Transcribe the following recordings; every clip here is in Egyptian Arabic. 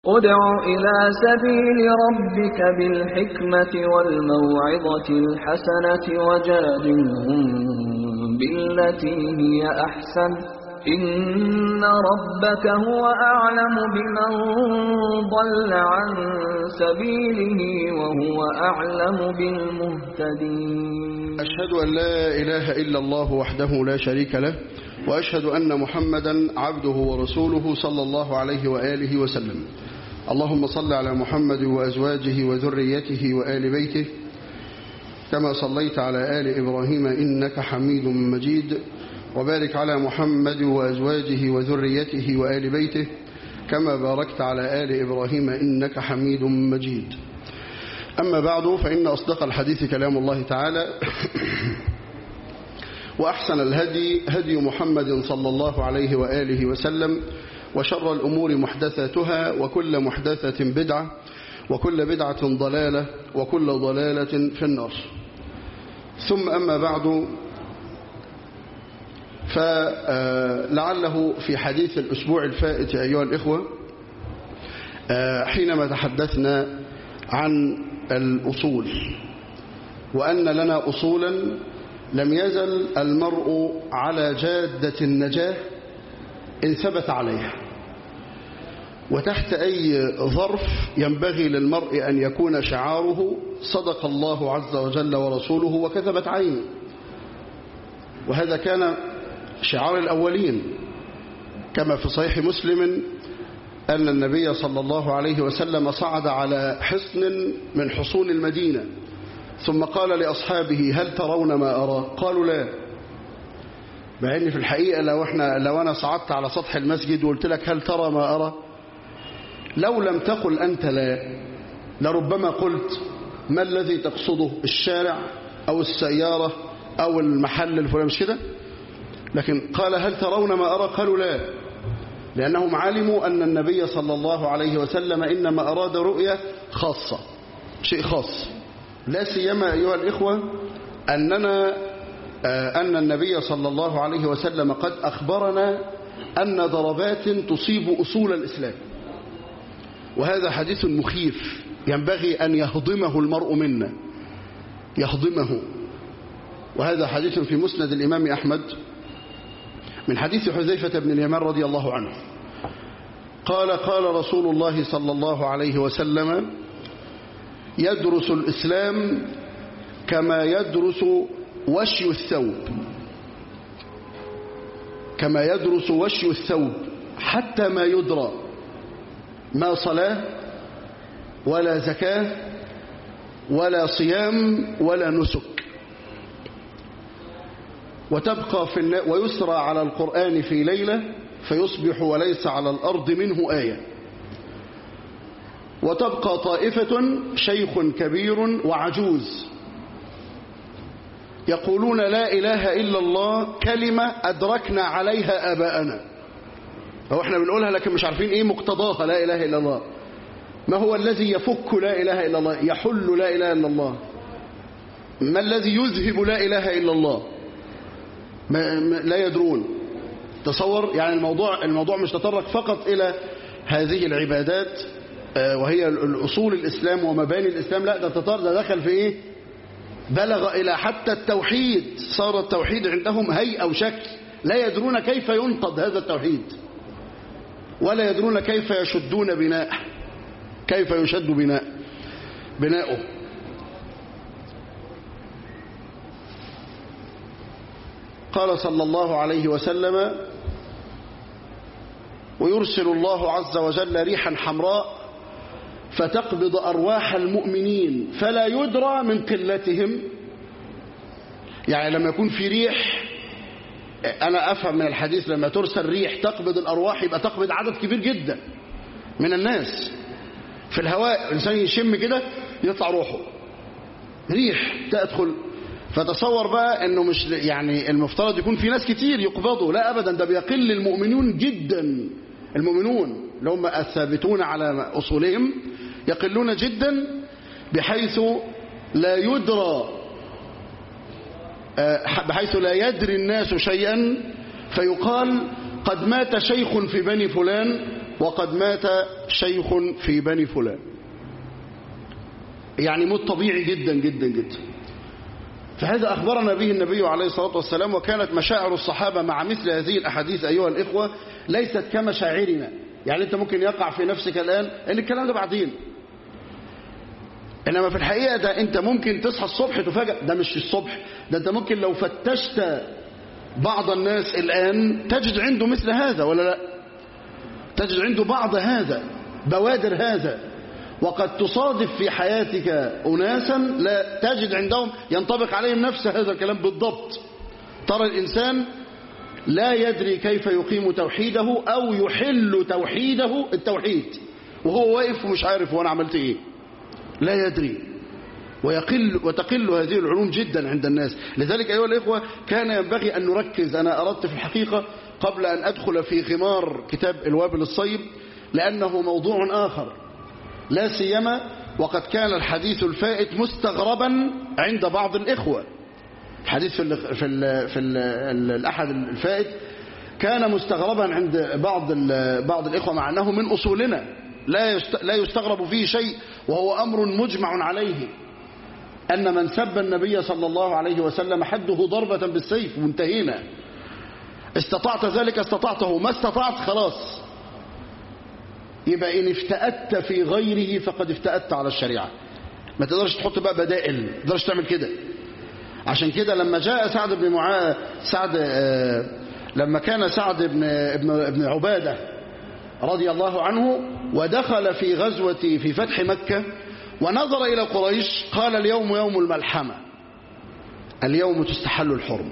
ادع إلى سبيل ربك بالحكمة والموعظة الحسنة وجادلهم بالتي هي أحسن إن ربك هو أعلم بمن ضل عن سبيله وهو أعلم بالمهتدين أشهد أن لا إله إلا الله وحده لا شريك له وأشهد أن محمدا عبده ورسوله صلى الله عليه وآله وسلم اللهم صل على محمد وأزواجه وذريته وآل بيته كما صليت على آل إبراهيم إنك حميد مجيد وبارك على محمد وأزواجه وذريته وآل بيته كما باركت على آل إبراهيم إنك حميد مجيد أما بعد فإن أصدق الحديث كلام الله تعالى وأحسن الهدي هدي محمد صلى الله عليه وآله وسلم وشر الأمور محدثاتها وكل محدثة بدعة وكل بدعة ضلالة وكل ضلالة في النار ثم أما بعد فلعله في حديث الأسبوع الفائت أيها الإخوة حينما تحدثنا عن الأصول وأن لنا أصولا لم يزل المرء على جادة النجاة إن ثبت عليها وتحت أي ظرف ينبغي للمرء أن يكون شعاره صدق الله عز وجل ورسوله وكذبت عينه وهذا كان شعار الأولين كما في صحيح مسلم أن النبي صلى الله عليه وسلم صعد على حصن من حصون المدينة ثم قال لأصحابه هل ترون ما أرى قالوا لا مع ان في الحقيقة لو, احنا لو أنا صعدت على سطح المسجد وقلت لك هل ترى ما أرى لو لم تقل أنت لا لربما قلت ما الذي تقصده الشارع أو السيارة أو المحل الفلاني مش كده لكن قال هل ترون ما أرى قالوا لا لأنهم علموا أن النبي صلى الله عليه وسلم إنما أراد رؤية خاصة شيء خاص لا سيما أيها الإخوة أننا أن النبي صلى الله عليه وسلم قد أخبرنا أن ضربات تصيب أصول الإسلام وهذا حديث مخيف ينبغي أن يهضمه المرء منا يهضمه وهذا حديث في مسند الإمام أحمد من حديث حذيفة بن اليمان رضي الله عنه قال قال رسول الله صلى الله عليه وسلم يدرس الإسلام كما يدرس وشي الثوب كما يدرس وشي الثوب حتى ما يدرى ما صلاة ولا زكاة ولا صيام ولا نسك وتبقى في النا... ويسرى على القرآن في ليلة فيصبح وليس على الأرض منه آية وتبقى طائفة شيخ كبير وعجوز يقولون لا إله إلا الله كلمة أدركنا عليها آباءنا هو احنا بنقولها لكن مش عارفين ايه مقتضاها لا إله إلا الله ما هو الذي يفك لا إله إلا الله يحل لا إله إلا الله ما الذي يذهب لا إله إلا الله ما ما لا يدرون تصور يعني الموضوع الموضوع مش تطرق فقط إلى هذه العبادات وهي الأصول الإسلام ومباني الإسلام لا ده تطار ده دخل في إيه بلغ إلى حتى التوحيد صار التوحيد عندهم هيئة وشكل لا يدرون كيف ينقض هذا التوحيد ولا يدرون كيف يشدون بناء كيف يشد بناء بناؤه قال صلى الله عليه وسلم ويرسل الله عز وجل ريحا حمراء فتقبض أرواح المؤمنين فلا يدرى من قلتهم يعني لما يكون في ريح أنا أفهم من الحديث لما ترسل ريح تقبض الأرواح يبقى تقبض عدد كبير جدا من الناس في الهواء الإنسان يشم كده يطلع روحه ريح تدخل فتصور بقى انه مش يعني المفترض يكون في ناس كتير يقبضوا لا ابدا ده بيقل المؤمنون جدا المؤمنون اللي هم الثابتون على اصولهم يقلون جدا بحيث لا يدرى بحيث لا يدري الناس شيئا فيقال قد مات شيخ في بني فلان وقد مات شيخ في بني فلان يعني موت طبيعي جدا جدا جدا فهذا أخبرنا به النبي عليه الصلاة والسلام وكانت مشاعر الصحابة مع مثل هذه الأحاديث أيها الإخوة ليست كمشاعرنا يعني أنت ممكن يقع في نفسك الآن أن الكلام ده بعدين إنما في الحقيقة ده أنت ممكن تصحى الصبح تفاجأ ده مش الصبح ده أنت ممكن لو فتشت بعض الناس الآن تجد عنده مثل هذا ولا لا تجد عنده بعض هذا بوادر هذا وقد تصادف في حياتك أناسا لا تجد عندهم ينطبق عليهم نفس هذا الكلام بالضبط ترى الإنسان لا يدري كيف يقيم توحيده أو يحل توحيده التوحيد وهو واقف ومش عارف وانا عملت ايه لا يدري ويقل وتقل هذه العلوم جدا عند الناس لذلك أيها الإخوة كان ينبغي أن نركز أنا أردت في الحقيقة قبل أن أدخل في غمار كتاب الوابل الصيب لأنه موضوع آخر لا سيما وقد كان الحديث الفائت مستغربا عند بعض الإخوة الحديث في ال في ال في ال الأحد الفائت كان مستغربا عند بعض بعض الإخوة مع أنه من أصولنا لا لا يستغرب فيه شيء وهو أمر مجمع عليه أن من سب النبي صلى الله عليه وسلم حده ضربة بالسيف منتهينا استطعت ذلك استطعته ما استطعت خلاص يبقى إن افتأت في غيره فقد افتأت على الشريعة ما تقدرش تحط بقى بدائل ما تقدرش تعمل كده عشان كده لما جاء سعد بن معاذ سعد آه لما كان سعد بن ابن ابن عباده رضي الله عنه ودخل في غزوة في فتح مكة ونظر إلى قريش قال اليوم يوم الملحمة اليوم تستحل الحرمة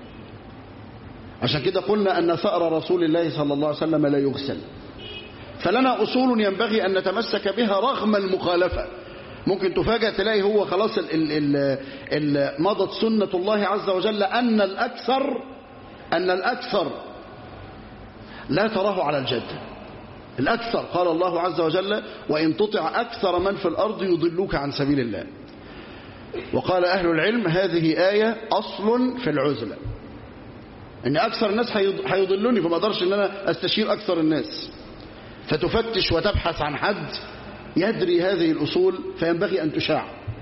عشان كده قلنا أن ثأر رسول الله صلى الله عليه وسلم لا يغسل فلنا أصول ينبغي أن نتمسك بها رغم المخالفة ممكن تفاجأ تلاقي هو خلاص ال ال ال ال مضت سنة الله عز وجل أن الأكثر أن الأكثر لا تراه على الجد الأكثر قال الله عز وجل وإن تطع أكثر من في الأرض يضلوك عن سبيل الله وقال أهل العلم هذه آية أصل في العزلة إن أكثر الناس هيضلوني فما أقدرش إن أنا أستشير أكثر الناس فتفتش وتبحث عن حد يدري هذه الأصول فينبغي أن تشاع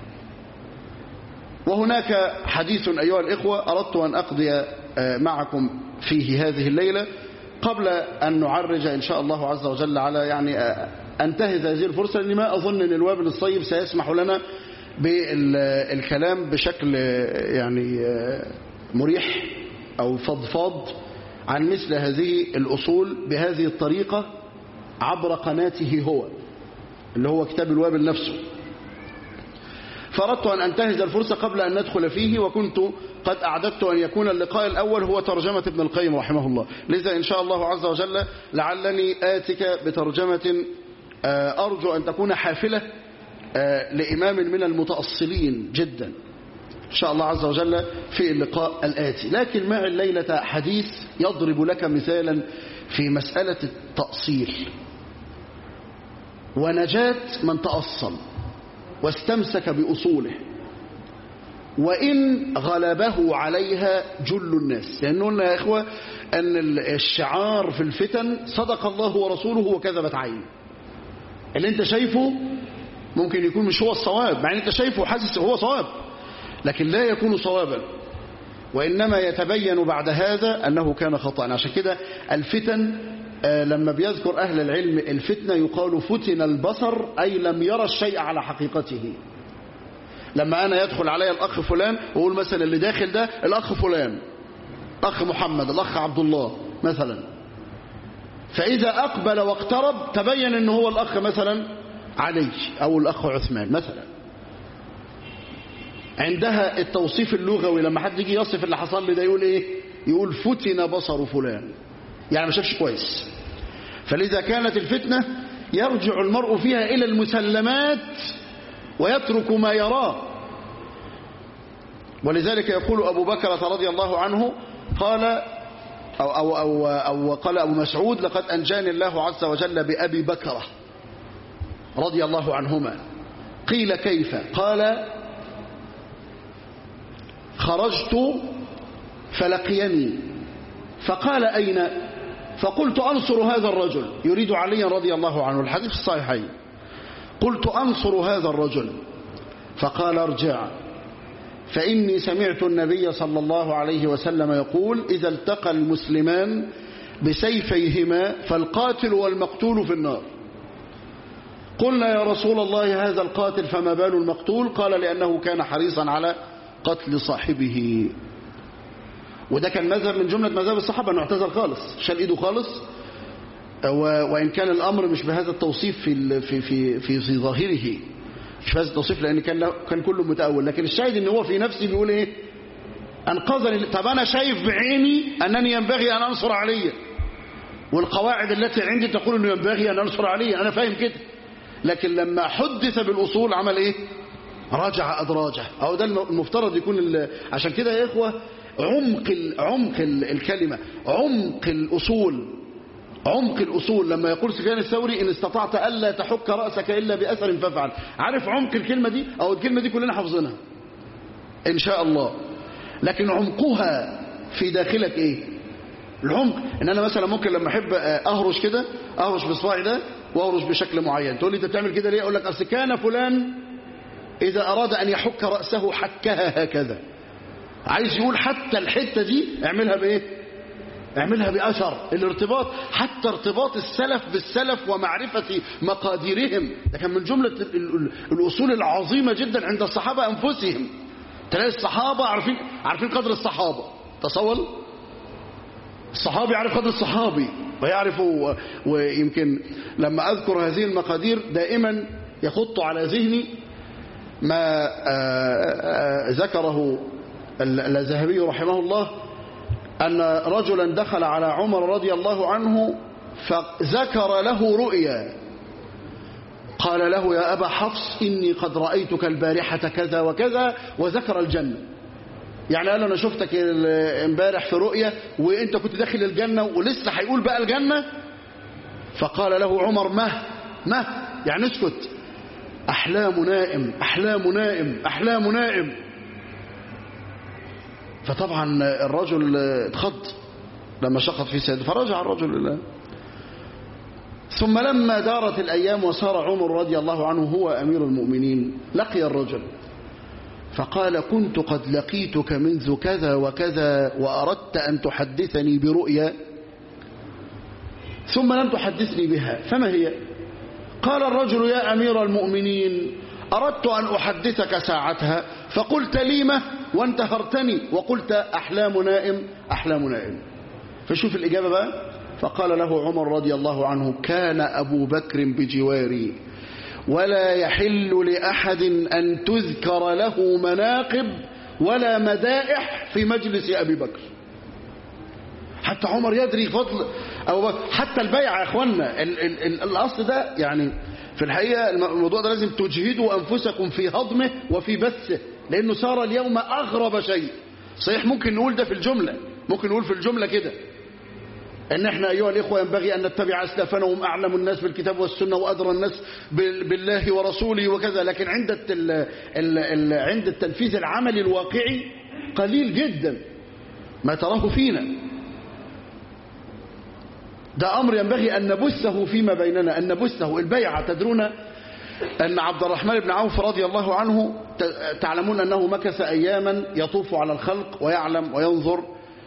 وهناك حديث أيها الإخوة أردت أن أقضي معكم فيه هذه الليلة قبل أن نعرج إن شاء الله عز وجل على يعني أنتهز هذه الفرصة لأني ما أظن أن الوابل الصيب سيسمح لنا بالكلام بشكل يعني مريح أو فضفاض عن مثل هذه الأصول بهذه الطريقة عبر قناته هو اللي هو كتاب الوابل نفسه فأردت أن أنتهز الفرصة قبل أن ندخل فيه وكنت قد أعددت أن يكون اللقاء الأول هو ترجمة ابن القيم رحمه الله لذا إن شاء الله عز وجل لعلني آتك بترجمة أرجو أن تكون حافلة لإمام من المتأصلين جدا إن شاء الله عز وجل في اللقاء الآتي لكن معي الليلة حديث يضرب لك مثالا في مسألة التأصيل ونجاة من تأصل واستمسك بأصوله وإن غلبه عليها جل الناس لأنه قلنا يا إخوة أن الشعار في الفتن صدق الله ورسوله وكذبت عين اللي انت شايفه ممكن يكون مش هو الصواب مع ان انت شايفه حاسس هو صواب لكن لا يكون صوابا وإنما يتبين بعد هذا أنه كان خطأ عشان كده الفتن لما بيذكر أهل العلم الفتنة يقال فتن البصر أي لم يرى الشيء على حقيقته لما أنا يدخل علي الأخ فلان وأقول مثلا اللي داخل ده الأخ فلان أخ محمد الأخ عبد الله مثلا فإذا أقبل واقترب تبين أنه هو الأخ مثلا علي أو الأخ عثمان مثلا عندها التوصيف اللغوي لما حد يجي يصف اللي حصل لي ده يقول ايه يقول فتن بصر فلان يعني ما شافش كويس فلذا كانت الفتنة يرجع المرء فيها إلى المسلمات ويترك ما يراه ولذلك يقول أبو بكر رضي الله عنه قال أو, أو, أو, أو قال أبو مسعود لقد أنجاني الله عز وجل بأبي بكرة رضي الله عنهما قيل كيف قال خرجت فلقيني فقال أين فقلت أنصر هذا الرجل يريد عليا رضي الله عنه الحديث الصحيحين قلت أنصر هذا الرجل فقال ارجع فإني سمعت النبي صلى الله عليه وسلم يقول إذا التقى المسلمان بسيفيهما فالقاتل والمقتول في النار قلنا يا رسول الله هذا القاتل فما بال المقتول قال لأنه كان حريصا على قتل صاحبه وده كان مذهب من جملة مذهب الصحابة انه اعتزل خالص شال ايده خالص وإن كان الأمر مش بهذا التوصيف في في في في, في ظاهره مش بهذا التوصيف لأن كان كان كله متأول لكن الشاهد ان هو في نفسه بيقول ايه أنقذني طب أنا شايف بعيني أنني ينبغي أن أنصر عليا والقواعد التي عندي تقول أنه ينبغي أن أنصر عليا أنا فاهم كده لكن لما حدث بالأصول عمل إيه راجع أدراجه أو ده المفترض يكون عشان كده يا إخوة عمق ال عمق ال الكلمة عمق الأصول عمق الأصول لما يقول سفيان الثوري إن استطعت ألا تحك رأسك إلا بأثر فافعل عارف عمق الكلمة دي أو الكلمة دي كلنا حافظينها إن شاء الله لكن عمقها في داخلك إيه العمق إن أنا مثلا ممكن لما أحب أهرش كده أهرش بصباعي ده وأهرش بشكل معين تقول لي أنت بتعمل كده ليه أقول لك أصل كان فلان إذا أراد أن يحك رأسه حكها هكذا عايز يقول حتى الحتة دي اعملها بإيه اعملها بأثر الارتباط حتى ارتباط السلف بالسلف ومعرفة مقاديرهم ده كان من جملة الأصول العظيمة جدا عند الصحابة أنفسهم تلاقي الصحابة عارفين عارفين قدر الصحابة تصور الصحابي يعرف قدر الصحابي ويعرف ويمكن لما أذكر هذه المقادير دائما يخط على ذهني ما ذكره الذهبي رحمه الله أن رجلا دخل على عمر رضي الله عنه فذكر له رؤيا قال له يا أبا حفص إني قد رأيتك البارحة كذا وكذا وذكر الجنة يعني قال له أنا شفتك امبارح في رؤيا وإنت كنت داخل الجنة ولسه هيقول بقى الجنة فقال له عمر مه مه يعني اسكت أحلام نائم أحلام نائم أحلام نائم فطبعا الرجل اتخض لما شخط في سيده فرجع الرجل لله ثم لما دارت الأيام وصار عمر رضي الله عنه هو أمير المؤمنين لقي الرجل فقال كنت قد لقيتك منذ كذا وكذا وأردت أن تحدثني برؤيا ثم لم تحدثني بها فما هي قال الرجل يا أمير المؤمنين أردت أن أحدثك ساعتها فقلت ليمة وانتهرتني وقلت أحلام نائم أحلام نائم فشوف الإجابة بقى فقال له عمر رضي الله عنه كان أبو بكر بجواري ولا يحل لأحد أن تذكر له مناقب ولا مدائح في مجلس أبي بكر حتى عمر يدري فضل أبو بكر حتى البيع يا أخوانا ال ال ال الأصل ده يعني في الحقيقة الموضوع ده لازم تجهدوا أنفسكم في هضمه وفي بثه لأنه صار اليوم أغرب شيء صحيح ممكن نقول ده في الجملة ممكن نقول في الجملة كده ان احنا ايها الاخوه ينبغي ان نتبع اسلافنا وهم اعلم الناس بالكتاب والسنه وادرى الناس بالله ورسوله وكذا لكن عند ال ال ال عند التنفيذ العملي الواقعي قليل جدا ما تراه فينا ده امر ينبغي ان نبثه فيما بيننا ان نبثه البيعه تدرون ان عبد الرحمن بن عوف رضي الله عنه تعلمون انه مكث اياما يطوف على الخلق ويعلم وينظر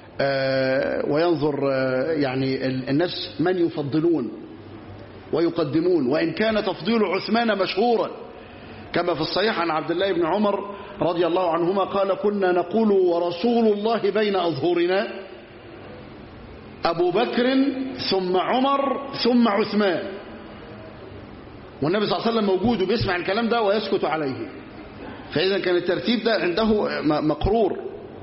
وينظر يعني الناس من يفضلون ويقدمون وإن كان تفضيل عثمان مشهورا كما في الصحيح عن عبد الله بن عمر رضي الله عنهما قال كنا نقول ورسول الله بين أظهرنا أبو بكر ثم عمر ثم عثمان والنبي صلى الله عليه وسلم موجود وبيسمع الكلام ده ويسكت عليه فإذا كان الترتيب ده عنده مقرور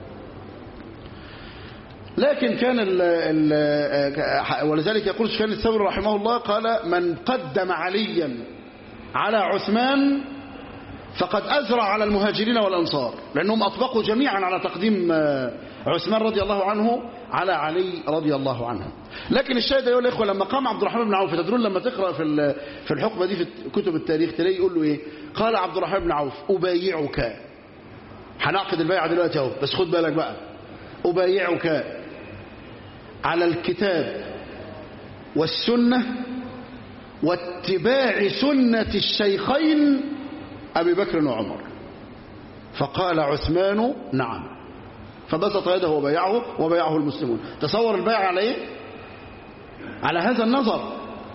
لكن كان ال ال ولذلك يقول سفيان الثوري رحمه الله قال من قدم عليا على عثمان فقد أزرع على المهاجرين والأنصار لأنهم أطبقوا جميعا على تقديم عثمان رضي الله عنه على علي رضي الله عنه لكن الشاهد أيها الإخوة لما قام عبد الرحمن بن عوف تدرون لما تقرأ في في الحقبة دي في كتب التاريخ تلاقي يقول له إيه قال عبد الرحمن بن عوف أبايعك هنعقد البيعة دلوقتي أهو بس خد بالك بقى أبايعك على الكتاب والسنة واتباع سنة الشيخين أبي بكر وعمر فقال عثمان نعم فبسط يده وبيعه وبيعه المسلمون تصور البيع على ايه على هذا النظر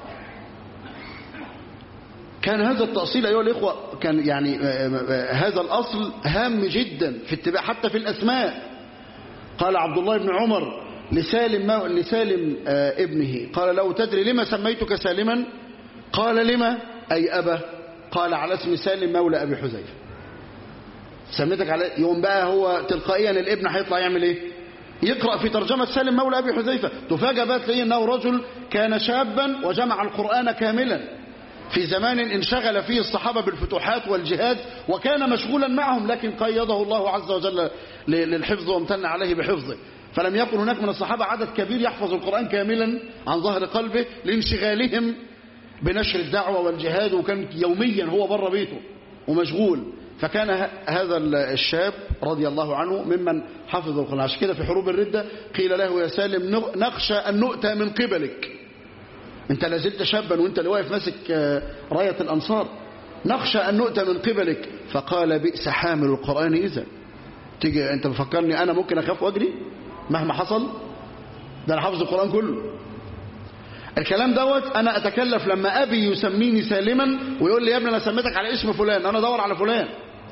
كان هذا التأصيل أيها الإخوة كان يعني هذا الأصل هام جدا في اتباع حتى في الأسماء قال عبد الله بن عمر لسالم لسالم ابنه قال لو تدري لما سميتك سالما قال لما أي أبا قال على اسم سالم مولى أبي حذيفة سميتك على يوم بقى هو تلقائيا الابن هيطلع يعمل ايه يقرأ في ترجمة سالم مولى أبي حذيفة تفاجأ بقى تلاقيه أنه رجل كان شابا وجمع القرآن كاملا في زمان انشغل فيه الصحابة بالفتوحات والجهاد وكان مشغولا معهم لكن قيده الله عز وجل للحفظ وامتن عليه بحفظه فلم يكن هناك من الصحابة عدد كبير يحفظ القرآن كاملا عن ظهر قلبه لانشغالهم بنشر الدعوة والجهاد وكان يوميا هو بره بيته ومشغول فكان هذا الشاب رضي الله عنه ممن حفظ القرآن عشان كده في حروب الردة قيل له يا سالم نخشى أن نؤتى من قبلك انت لازلت شابا وانت اللي واقف ماسك راية الأنصار نخشى أن نؤتى من قبلك فقال بئس حامل القرآن إذا تيجي انت مفكرني أنا ممكن أخاف وأجري مهما حصل ده أنا حافظ القرآن كله الكلام دوت أنا أتكلف لما أبي يسميني سالما ويقول لي يا ابني أنا سميتك على اسم فلان أنا دور على فلان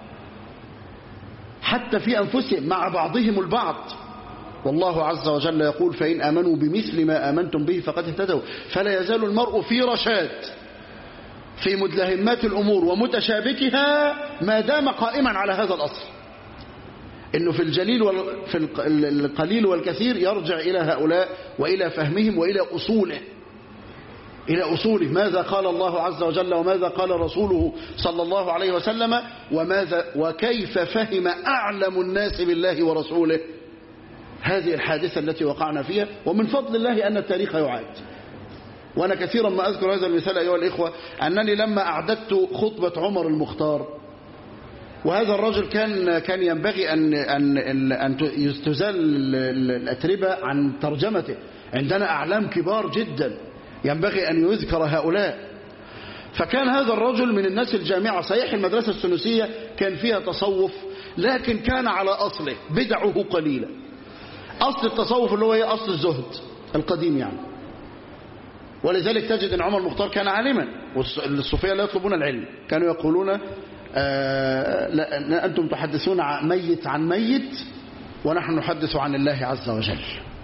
حتى في أنفسهم مع بعضهم البعض والله عز وجل يقول فإن آمنوا بمثل ما آمنتم به فقد اهتدوا فلا يزال المرء في رشاد في مدلهمات الأمور ومتشابكها ما دام قائما على هذا الأصل إنه في الجليل وفي القليل والكثير يرجع إلى هؤلاء وإلى فهمهم وإلى أصوله إلى أصوله ماذا قال الله عز وجل وماذا قال رسوله صلى الله عليه وسلم وماذا وكيف فهم أعلم الناس بالله ورسوله هذه الحادثة التي وقعنا فيها ومن فضل الله أن التاريخ يعاد وأنا كثيرا ما أذكر هذا المثال أيها الإخوة أنني لما أعددت خطبة عمر المختار وهذا الرجل كان كان ينبغي أن أن أن تزال الأتربة عن ترجمته عندنا أعلام كبار جدا ينبغي أن يذكر هؤلاء فكان هذا الرجل من الناس الجامعة صحيح المدرسة السنوسية كان فيها تصوف لكن كان على أصله بدعه قليلة أصل التصوف اللي هو ايه أصل الزهد القديم يعني ولذلك تجد أن عمر المختار كان عالما والصوفية لا يطلبون العلم كانوا يقولون آه لا أنتم تحدثون عن ميت عن ميت ونحن نحدث عن الله عز وجل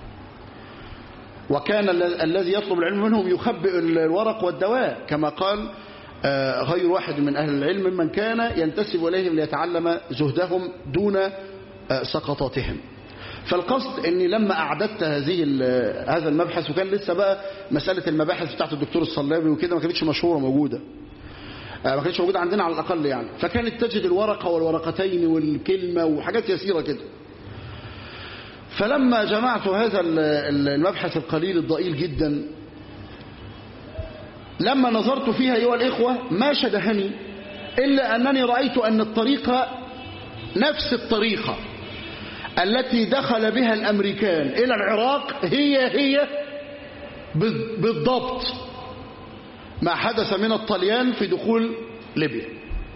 وكان الذي يطلب العلم منهم يخبئ الورق والدواء كما قال آه غير واحد من أهل العلم ممن كان ينتسب إليهم ليتعلم زهدهم دون آه سقطاتهم فالقصد اني لما اعددت هذه هذا المبحث وكان لسه بقى مسألة المباحث بتاعت الدكتور الصلابي وكده ما كانتش مشهورة موجودة ما كانتش موجودة عندنا على الأقل يعني فكانت تجد الورقة والورقتين والكلمة وحاجات يسيرة كده فلما جمعت هذا المبحث القليل الضئيل جدا لما نظرت فيها أيها الإخوة ما شدهني إلا أنني رأيت أن الطريقة نفس الطريقة التي دخل بها الأمريكان إلى العراق هي هي بالضبط ما حدث من الطليان في دخول ليبيا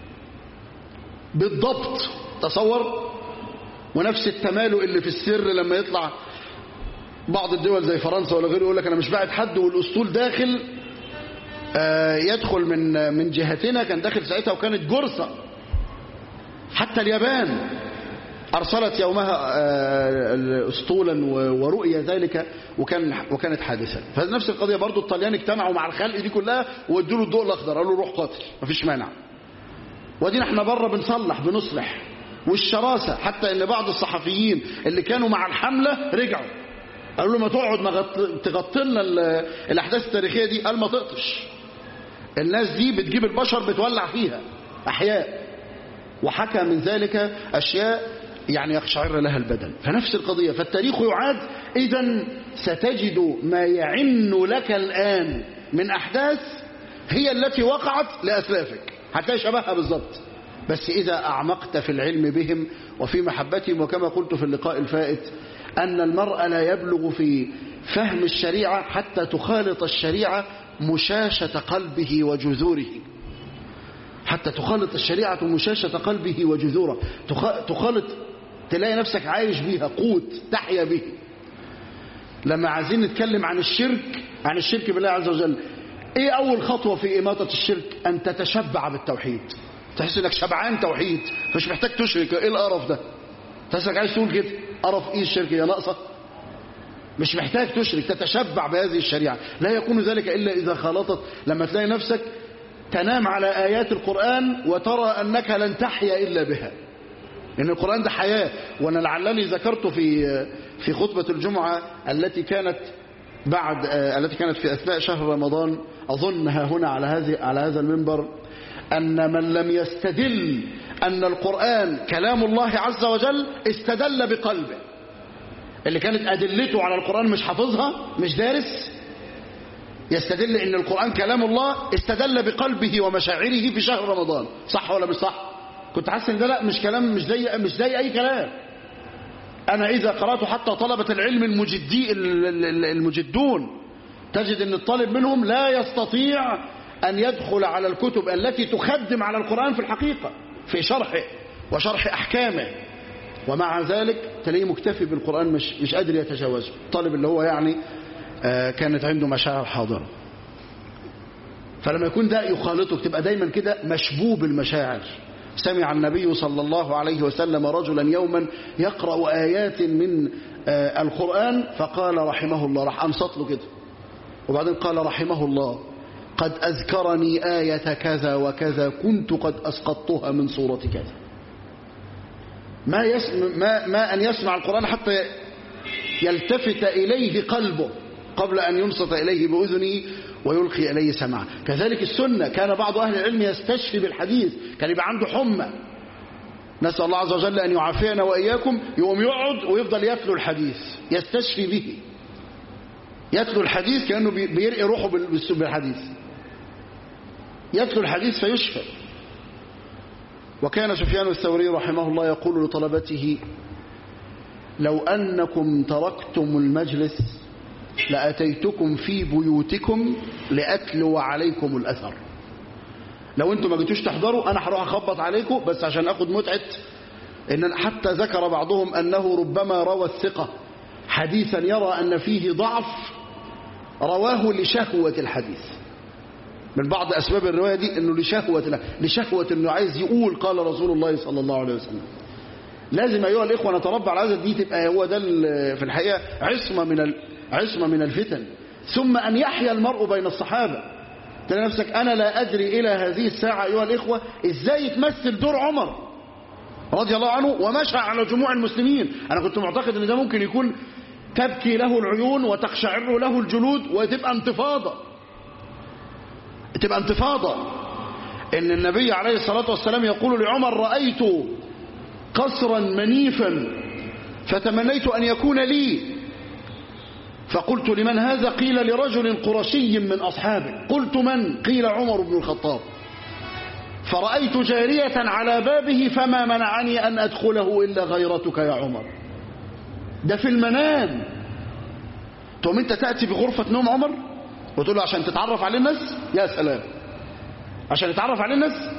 بالضبط تصور ونفس التمالؤ اللي في السر لما يطلع بعض الدول زي فرنسا ولا غيره يقول لك انا مش بعد حد والاسطول داخل آه يدخل من من جهتنا كان داخل ساعتها وكانت جرثه حتى اليابان أرسلت يومها أسطولا ورؤية ذلك وكان وكانت حادثة فنفس القضية برضو الطليان اجتمعوا مع الخلق دي كلها وادوا له الضوء الأخضر قالوا روح قاتل مفيش مانع ودينا احنا بره بنصلح بنصلح والشراسة حتى ان بعض الصحفيين اللي كانوا مع الحملة رجعوا قالوا له ما تقعد ما تغطي لنا الأحداث التاريخية دي قال ما تقطش الناس دي بتجيب البشر بتولع فيها أحياء وحكى من ذلك أشياء يعني يقشعر لها البدن فنفس القضية فالتاريخ يعاد إذا ستجد ما يعن لك الآن من أحداث هي التي وقعت لأسلافك هتلاقي شبهها بالضبط بس إذا أعمقت في العلم بهم وفي محبتهم وكما قلت في اللقاء الفائت أن المرء لا يبلغ في فهم الشريعة حتى تخالط الشريعة مشاشة قلبه وجذوره حتى تخالط الشريعة مشاشة قلبه وجذوره تخالط تلاقي نفسك عايش بيها قوت تحيا به لما عايزين نتكلم عن الشرك عن الشرك بالله عز وجل ايه اول خطوة في اماطة الشرك ان تتشبع بالتوحيد تحس انك شبعان توحيد مش محتاج تشرك ايه القرف ده تحس انك عايز تقول كده قرف ايه الشرك يا ناقصه مش محتاج تشرك تتشبع بهذه الشريعة لا يكون ذلك إلا إذا خلطت لما تلاقي نفسك تنام على آيات القرآن وترى أنك لن تحيا إلا بها إن القرآن ده حياة وأنا لعلني ذكرت في في خطبة الجمعة التي كانت بعد التي كانت في أثناء شهر رمضان أظنها هنا على هذه على هذا المنبر أن من لم يستدل أن القرآن كلام الله عز وجل استدل بقلبه اللي كانت أدلته على القرآن مش حافظها مش دارس يستدل ان القرآن كلام الله استدل بقلبه ومشاعره في شهر رمضان صح ولا مش صح كنت حاسس ان ده لا مش كلام مش زي مش زي اي كلام انا اذا قرأت حتى طلبة العلم المجدي المجدون تجد ان الطالب منهم لا يستطيع ان يدخل على الكتب التي تخدم على القرآن في الحقيقة في شرحه وشرح احكامه ومع ذلك تلاقيه مكتفي بالقرآن مش مش قادر يتجاوزه الطالب اللي هو يعني آه كانت عنده مشاعر حاضرة فلما يكون ده يخالطك تبقى دايما كده مشبوب المشاعر سمع النبي صلى الله عليه وسلم رجلا يوما يقرأ آيات من آه القرآن فقال رحمه الله راح أنصت له كده وبعدين قال رحمه الله قد أذكرني آية كذا وكذا كنت قد أسقطتها من صورة كذا ما, يسمع ما, ما أن يسمع القرآن حتى يلتفت إليه قلبه قبل أن ينصت إليه بأذنه ويلقي إليه سمعه كذلك السنة كان بعض أهل العلم يستشفي بالحديث كان يبقى عنده حمى نسأل الله عز وجل أن يعافينا وإياكم يقوم يقعد ويفضل يتلو الحديث يستشفي به يتلو الحديث كأنه بيرقي روحه بالحديث يتلو الحديث فيشفى وكان سفيان الثوري رحمه الله يقول لطلبته لو أنكم تركتم المجلس لأتيتكم في بيوتكم لأتلو عليكم الأثر لو انتم ما جيتوش تحضروا أنا هروح أخبط عليكم بس عشان أخذ متعة إن حتى ذكر بعضهم أنه ربما روى الثقة حديثا يرى أن فيه ضعف رواه لشهوة الحديث من بعض أسباب الرواية دي أنه لشهوة لشهوة أنه عايز يقول قال رسول الله صلى الله عليه وسلم لازم أيها الإخوة نتربى على هذا دي تبقى هو ده في الحقيقة عصمة من عصمة من الفتن ثم أن يحيا المرء بين الصحابة تلاقي نفسك أنا لا أدري إلى هذه الساعة أيها الإخوة إزاي يتمثل دور عمر رضي الله عنه ومشى على جموع المسلمين أنا كنت معتقد أن ده ممكن يكون تبكي له العيون وتقشعر له الجلود وتبقى انتفاضة تبقى انتفاضة ان النبي عليه الصلاة والسلام يقول لعمر رأيت قصرا منيفا فتمنيت أن يكون لي فقلت لمن هذا قيل لرجل قرشي من أصحابه قلت من قيل عمر بن الخطاب فرأيت جارية على بابه فما منعني أن أدخله إلا غيرتك يا عمر ده في المنام تقوم انت تأتي بغرفة نوم عمر وتقول له عشان تتعرف عليه الناس يا سلام عشان يتعرف عليه الناس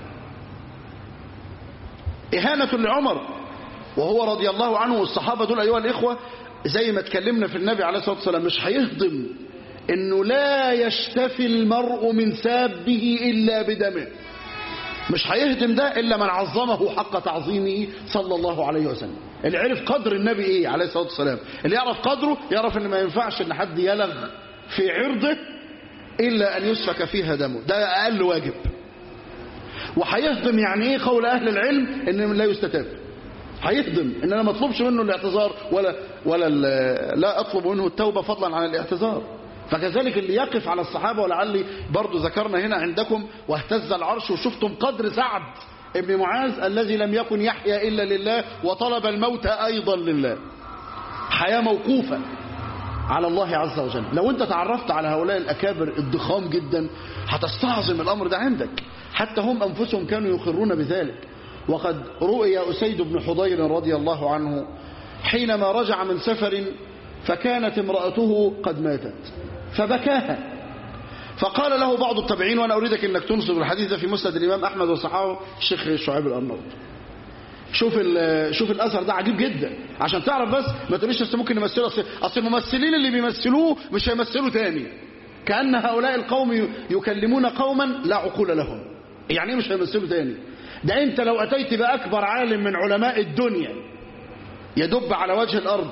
إهانة لعمر وهو رضي الله عنه والصحابة دول أيها الإخوة زي ما اتكلمنا في النبي عليه الصلاة والسلام مش هيهضم انه لا يشتفي المرء من سابه إلا بدمه مش هيهدم ده إلا من عظمه حق تعظيمه صلى الله عليه وسلم اللي عرف قدر النبي إيه عليه الصلاة والسلام اللي يعرف قدره يعرف إن ما ينفعش إن حد يلغ في عرضه إلا أن يسفك فيها دمه ده أقل واجب وهيهضم يعني إيه قول أهل العلم إن لا يستتاب هيهضم إن أنا ما أطلبش منه الاعتذار ولا ولا لا أطلب منه التوبة فضلا عن الاعتذار فكذلك اللي يقف على الصحابة ولعلي برضو ذكرنا هنا عندكم واهتز العرش وشفتم قدر سعد ابن معاذ الذي لم يكن يحيا إلا لله وطلب الموت أيضا لله حياة موقوفة على الله عز وجل لو انت تعرفت على هؤلاء الأكابر الضخام جدا هتستعظم الأمر ده عندك حتى هم أنفسهم كانوا يقرون بذلك وقد رؤي أسيد بن حضير رضي الله عنه حينما رجع من سفر فكانت امرأته قد ماتت فبكاها فقال له بعض التابعين وأنا أريدك أنك تنصب الحديث ده في مسند الإمام أحمد وصحابه الشيخ شعيب الأرناؤوط شوف شوف الاثر ده عجيب جدا عشان تعرف بس ما تقوليش اصل ممكن نمثله اصل اصل الممثلين اللي بيمثلوه مش هيمثلوا تاني كان هؤلاء القوم يكلمون قوما لا عقول لهم يعني ايه مش هيمثلوا تاني ده انت لو اتيت باكبر عالم من علماء الدنيا يدب على وجه الارض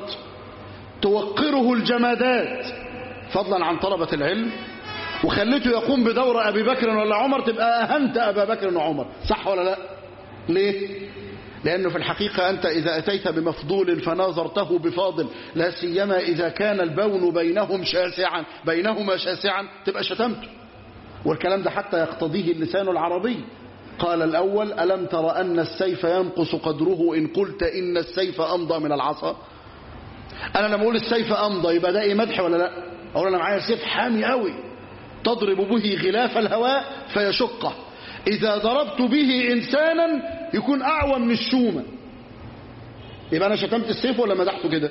توقره الجمادات فضلا عن طلبة العلم وخليته يقوم بدور ابي بكر ولا عمر تبقى اهنت ابا بكر وعمر صح ولا لا ليه لأنه في الحقيقة أنت إذا أتيت بمفضول فناظرته بفاضل لا سيما إذا كان البون بينهم شاسعا بينهما شاسعا تبقى شتمته والكلام ده حتى يقتضيه اللسان العربي قال الأول ألم تر أن السيف ينقص قدره إن قلت إن السيف أمضى من العصا أنا لما أقول السيف أمضى يبقى ده إيه مدح ولا لا أقول أنا معايا سيف حامي قوي تضرب به غلاف الهواء فيشقه إذا ضربت به إنسانا يكون أعوى من الشومة يبقى أنا شتمت السيف ولا مدحته كده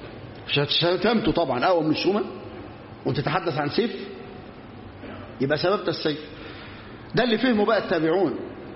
شتمته طبعا أعوى من الشومة وانت تتحدث عن سيف يبقى سببت السيف ده اللي فهمه بقى التابعون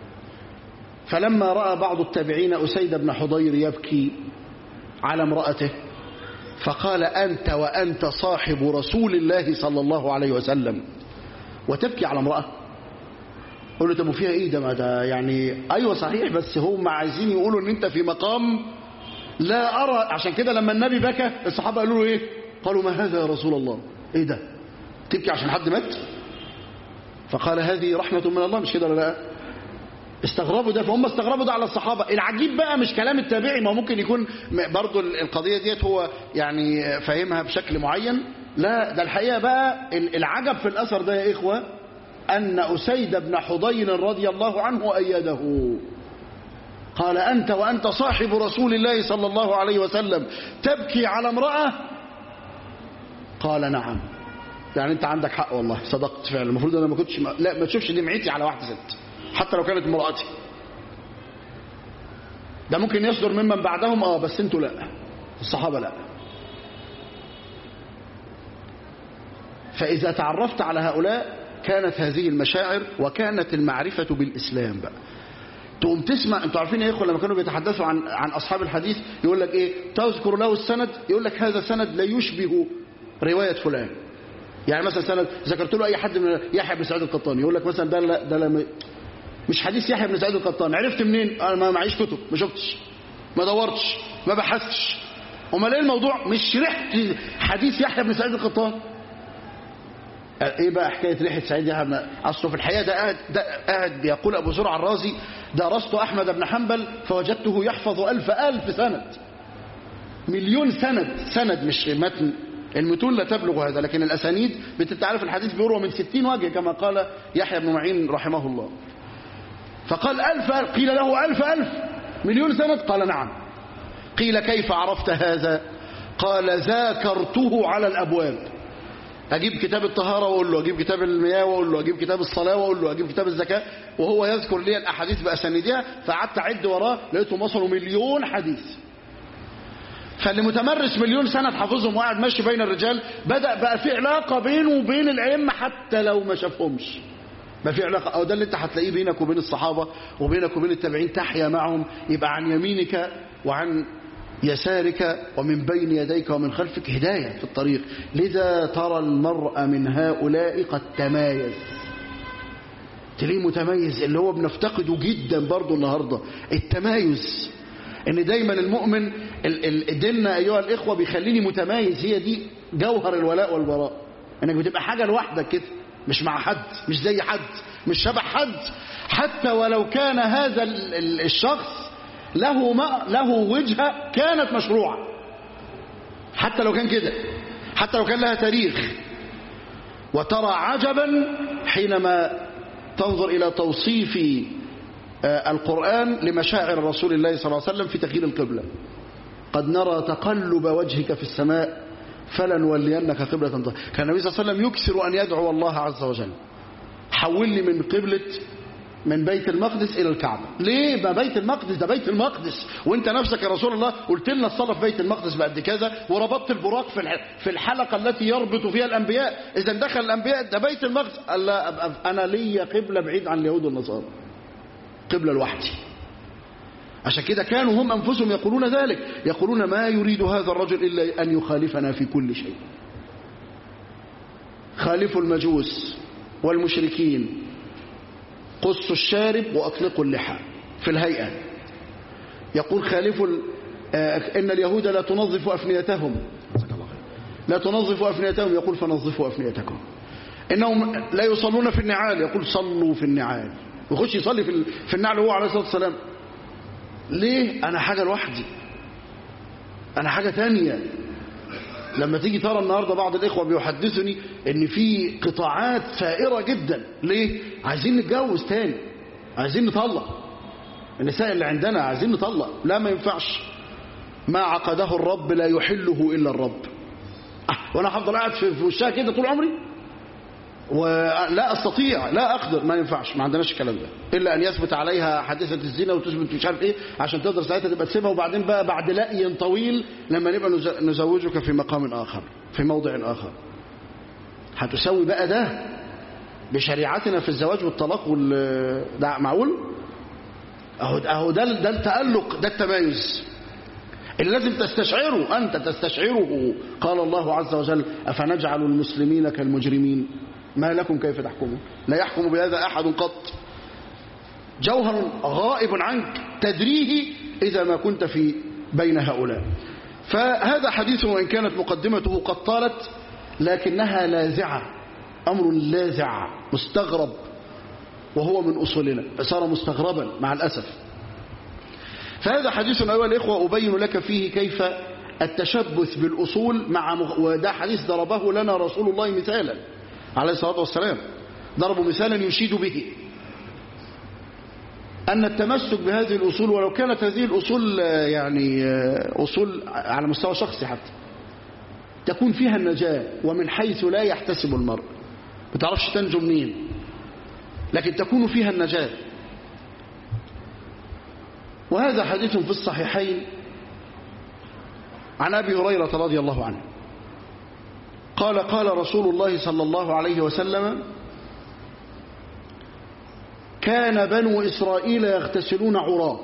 فلما رأى بعض التابعين أسيد بن حضير يبكي على امرأته فقال أنت وأنت صاحب رسول الله صلى الله عليه وسلم وتبكي على امرأة قول له طب وفيها ايه ده ما ده يعني ايوه صحيح بس هم عايزين يقولوا ان انت في مقام لا ارى عشان كده لما النبي بكى الصحابه قالوا له ايه قالوا ما هذا يا رسول الله ايه ده تبكي عشان حد مات فقال هذه رحمه من الله مش كده ولا لا استغربوا ده فهم استغربوا ده على الصحابه العجيب بقى مش كلام التابعي ما ممكن يكون برضو القضيه ديت هو يعني فاهمها بشكل معين لا ده الحقيقه بقى العجب في الاثر ده يا اخوه أن أسيد بن حضير رضي الله عنه أيده قال أنت وأنت صاحب رسول الله صلى الله عليه وسلم تبكي على امرأة قال نعم يعني أنت عندك حق والله صدقت فعلا المفروض أنا ما كنتش ما... لا ما تشوفش دمعتي على واحدة ست حتى لو كانت امرأتي ده ممكن يصدر ممن بعدهم اه بس انتوا لا الصحابة لا فإذا تعرفت على هؤلاء كانت هذه المشاعر وكانت المعرفة بالإسلام بقى تقوم تسمع انتوا عارفين يا اخوه لما كانوا بيتحدثوا عن عن اصحاب الحديث يقول لك ايه تذكر له السند يقول لك هذا سند لا يشبه روايه فلان يعني مثلا سند ذكرت له اي حد من يحيى بن سعيد القطاني يقول لك مثلا ده لا ده لا مش حديث يحيى بن سعيد القطاني عرفت منين انا ما معيش كتب ما شفتش ما دورتش ما بحثتش امال ايه الموضوع مش ريحه حديث يحيى بن سعيد القطاني ايه بقى حكايه ريحه سعيد يحيى بن اصله في الحقيقه ده قاعد ده قاعد بيقول ابو زرع الرازي درست احمد بن حنبل فوجدته يحفظ الف الف سند مليون سند سند مش متن المتون لا تبلغ هذا لكن الاسانيد بتتعرف الحديث بيروى من ستين وجه كما قال يحيى بن معين رحمه الله فقال ألف قيل له ألف ألف مليون سند قال نعم قيل كيف عرفت هذا قال ذاكرته على الأبواب أجيب كتاب الطهارة وأقول له أجيب كتاب المياه وأقول له أجيب كتاب الصلاة وأقول له أجيب كتاب الزكاة وهو يذكر لي الأحاديث بأسانيدها فقعدت أعد وراه لقيتهم وصلوا مليون حديث فاللي متمرس مليون سنة حافظهم وقاعد ماشي بين الرجال بدأ بقى في علاقة بينه وبين الأئمة حتى لو ما شافهمش ما في علاقة أو ده اللي أنت هتلاقيه بينك وبين الصحابة وبينك وبين التابعين تحيا معهم يبقى عن يمينك وعن يسارك ومن بين يديك ومن خلفك هداية في الطريق لذا ترى المرء من هؤلاء قد تمايز تلاقيه متميز اللي هو بنفتقده جدا برضه النهاردة التمايز ان دايما المؤمن ديننا ايها الاخوة بيخليني متميز هي دي جوهر الولاء والبراء انك بتبقى حاجة لوحدك كده مش مع حد مش زي حد مش شبه حد حتى ولو كان هذا الشخص له ما له وجهة كانت مشروعة حتى لو كان كده حتى لو كان لها تاريخ وترى عجبا حينما تنظر إلى توصيف القرآن لمشاعر رسول الله صلى الله عليه وسلم في تغيير القبلة قد نرى تقلب وجهك في السماء فلنولينك قبلة طاهرة كان النبي صلى الله عليه وسلم يكثر أن يدعو الله عز وجل حول لي من قبلة من بيت المقدس إلى الكعبة ليه ما بيت المقدس ده بيت المقدس وانت نفسك يا رسول الله قلت لنا الصلاة في بيت المقدس بقد كذا وربطت البراق في الح- في الحلقة التي يربط فيها الأنبياء إذا دخل الأنبياء ده بيت المقدس قال لا أب- أب- أنا لي قبلة بعيد عن اليهود والنصارى قبلة لوحدي عشان كده كانوا هم أنفسهم يقولون ذلك يقولون ما يريد هذا الرجل إلا أن يخالفنا في كل شيء خالفوا المجوس والمشركين قصوا الشارب وأطلقوا اللحى في الهيئة يقول خالفوا ال- آه، إن اليهود لا تنظف أفنيتهم جزاك الله خير. لا تنظف أفنيتهم يقول فنظفوا أفنيتكم إنهم لا يصلون في النعال يقول صلوا في النعال ويخش يصلي في ال- في النعل هو عليه الصلاة والسلام ليه أنا حاجة لوحدي أنا حاجة تانية لما تيجي ترى النهاردة بعض الإخوة بيحدثني إن في قطاعات ثائرة جدا ليه؟ عايزين نتجوز تاني عايزين نطلق النساء اللي عندنا عايزين نطلق لا ما ينفعش ما عقده الرب لا يحله إلا الرب أه وأنا هفضل قاعد في في وشها كده طول عمري ولا استطيع لا اقدر ما ينفعش ما عندناش الكلام ده الا ان يثبت عليها حادثه الزنا وتثبت مش عارف ايه عشان تقدر ساعتها تبقى تسيبها وبعدين بقى بعد لأي طويل لما نبقى نز- نزوجك في مقام اخر في موضع اخر هتسوي بقى ده بشريعتنا في الزواج والطلاق وال ده معقول اهو اهو ده ده التألق ده التمايز اللي لازم تستشعره أنت تستشعره قال الله عز وجل أفنجعل المسلمين كالمجرمين ما لكم كيف تحكمون لا يحكم بهذا أحد قط جوهر غائب عنك تدريه إذا ما كنت في بين هؤلاء فهذا حديث وإن كانت مقدمته قد طالت لكنها لاذعة أمر لاذع مستغرب وهو من أصولنا فصار مستغربا مع الأسف فهذا حديث أيها الإخوة أبين لك فيه كيف التشبث بالأصول مع مغ... وده حديث ضربه لنا رسول الله مثالا عليه الصلاة والسلام ضربوا مثالا يشيد به أن التمسك بهذه الأصول ولو كانت هذه الأصول آه، يعني آه، أصول على مستوى شخصي حتى تكون فيها النجاة ومن حيث لا يحتسب المرء ما تعرفش تنجو منين لكن تكون فيها النجاة وهذا حديث في الصحيحين عن أبي هريرة رضي الله عنه قال قال رسول الله صلى الله عليه وسلم كان بنو إسرائيل يغتسلون عراه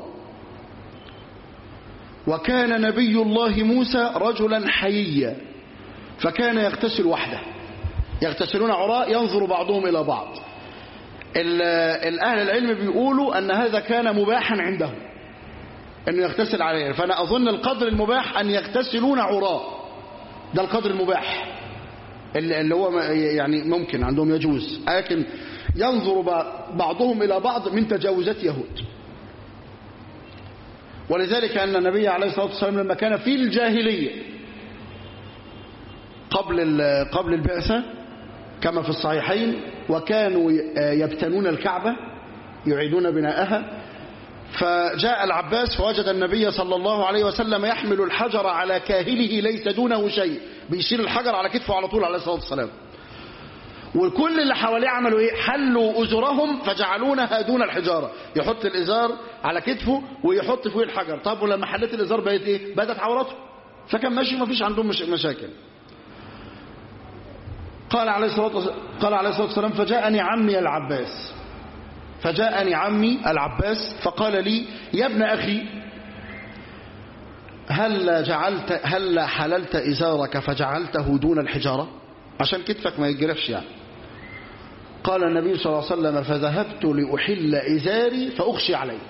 وكان نبي الله موسى رجلا حييا فكان يغتسل وحده يغتسلون عراء ينظر بعضهم إلى بعض ال- الأهل العلم بيقولوا أن هذا كان مباحا عندهم أنه يغتسل عليه فأنا أظن القدر المباح أن يغتسلون عراء ده القدر المباح اللي اللي هو يعني ممكن عندهم يجوز لكن ينظر ب- بعضهم إلى بعض من تجاوزات يهود ولذلك أن النبي عليه الصلاة والسلام لما كان في الجاهلية قبل ال- قبل البعثة كما في الصحيحين وكانوا ي- يبتنون الكعبة يعيدون بناءها فجاء العباس فوجد النبي صلى الله عليه وسلم يحمل الحجر على كاهله ليس دونه شيء بيشيل الحجر على كتفه على طول عليه الصلاة والسلام وكل اللي حواليه عملوا ايه حلوا أزرهم فجعلونها دون الحجارة يحط الإزار على كتفه ويحط فوق الحجر طب ولما حلت الإزار بقت ايه بدت عورته فكان ماشي ما فيش عندهم مش مشاكل قال عليه الصلاة والسلام قال عليه الصلاة والسلام فجاءني عمي العباس فجاءني عمي العباس فقال لي يا ابن أخي هل جعلت هل حللت إزارك فجعلته دون الحجارة عشان كتفك ما يجرفش يعني قال النبي صلى الله عليه وسلم فذهبت لأحل إزاري فأخشي عليه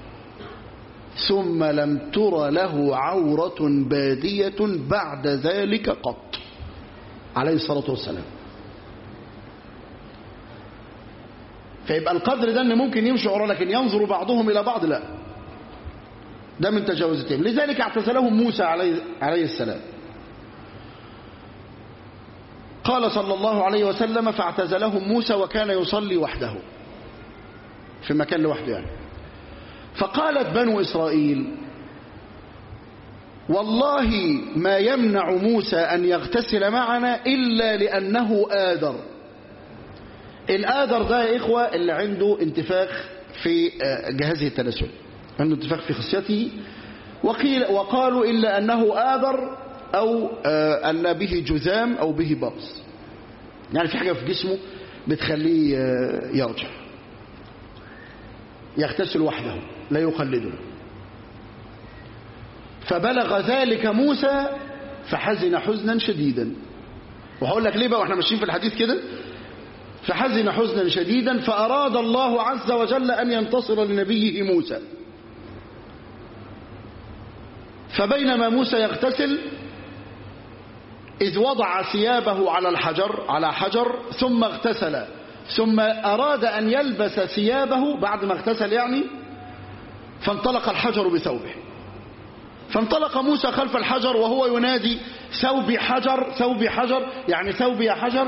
ثم لم تر له عورة بادية بعد ذلك قط عليه الصلاة والسلام فيبقى القدر ده ان ممكن يمشي وراه لكن ينظر بعضهم الى بعض لا ده من تجاوزتهم لذلك اعتزلهم موسى عليه, عليه السلام قال صلى الله عليه وسلم فاعتزلهم موسى وكان يصلي وحده في مكان لوحده يعني فقالت بنو إسرائيل والله ما يمنع موسى أن يغتسل معنا إلا لأنه آدر الآدر ده يا إخوة اللي عنده انتفاخ في جهازه التناسلي عنده انتفاخ في خصيته وقيل وقالوا إلا أنه آذر أو أن به جذام أو به برص يعني في حاجة في جسمه بتخليه يرجع يغتسل وحده لا يقلده فبلغ ذلك موسى فحزن حزنا شديدا وهقول لك ليه بقى واحنا ماشيين في الحديث كده فحزن حزنا شديدا فأراد الله عز وجل أن ينتصر لنبيه موسى فبينما موسى يغتسل إذ وضع ثيابه على الحجر على حجر ثم اغتسل ثم أراد أن يلبس ثيابه بعد ما اغتسل يعني فانطلق الحجر بثوبه فانطلق موسى خلف الحجر وهو ينادي ثوبي حجر ثوبي حجر يعني ثوبي يا حجر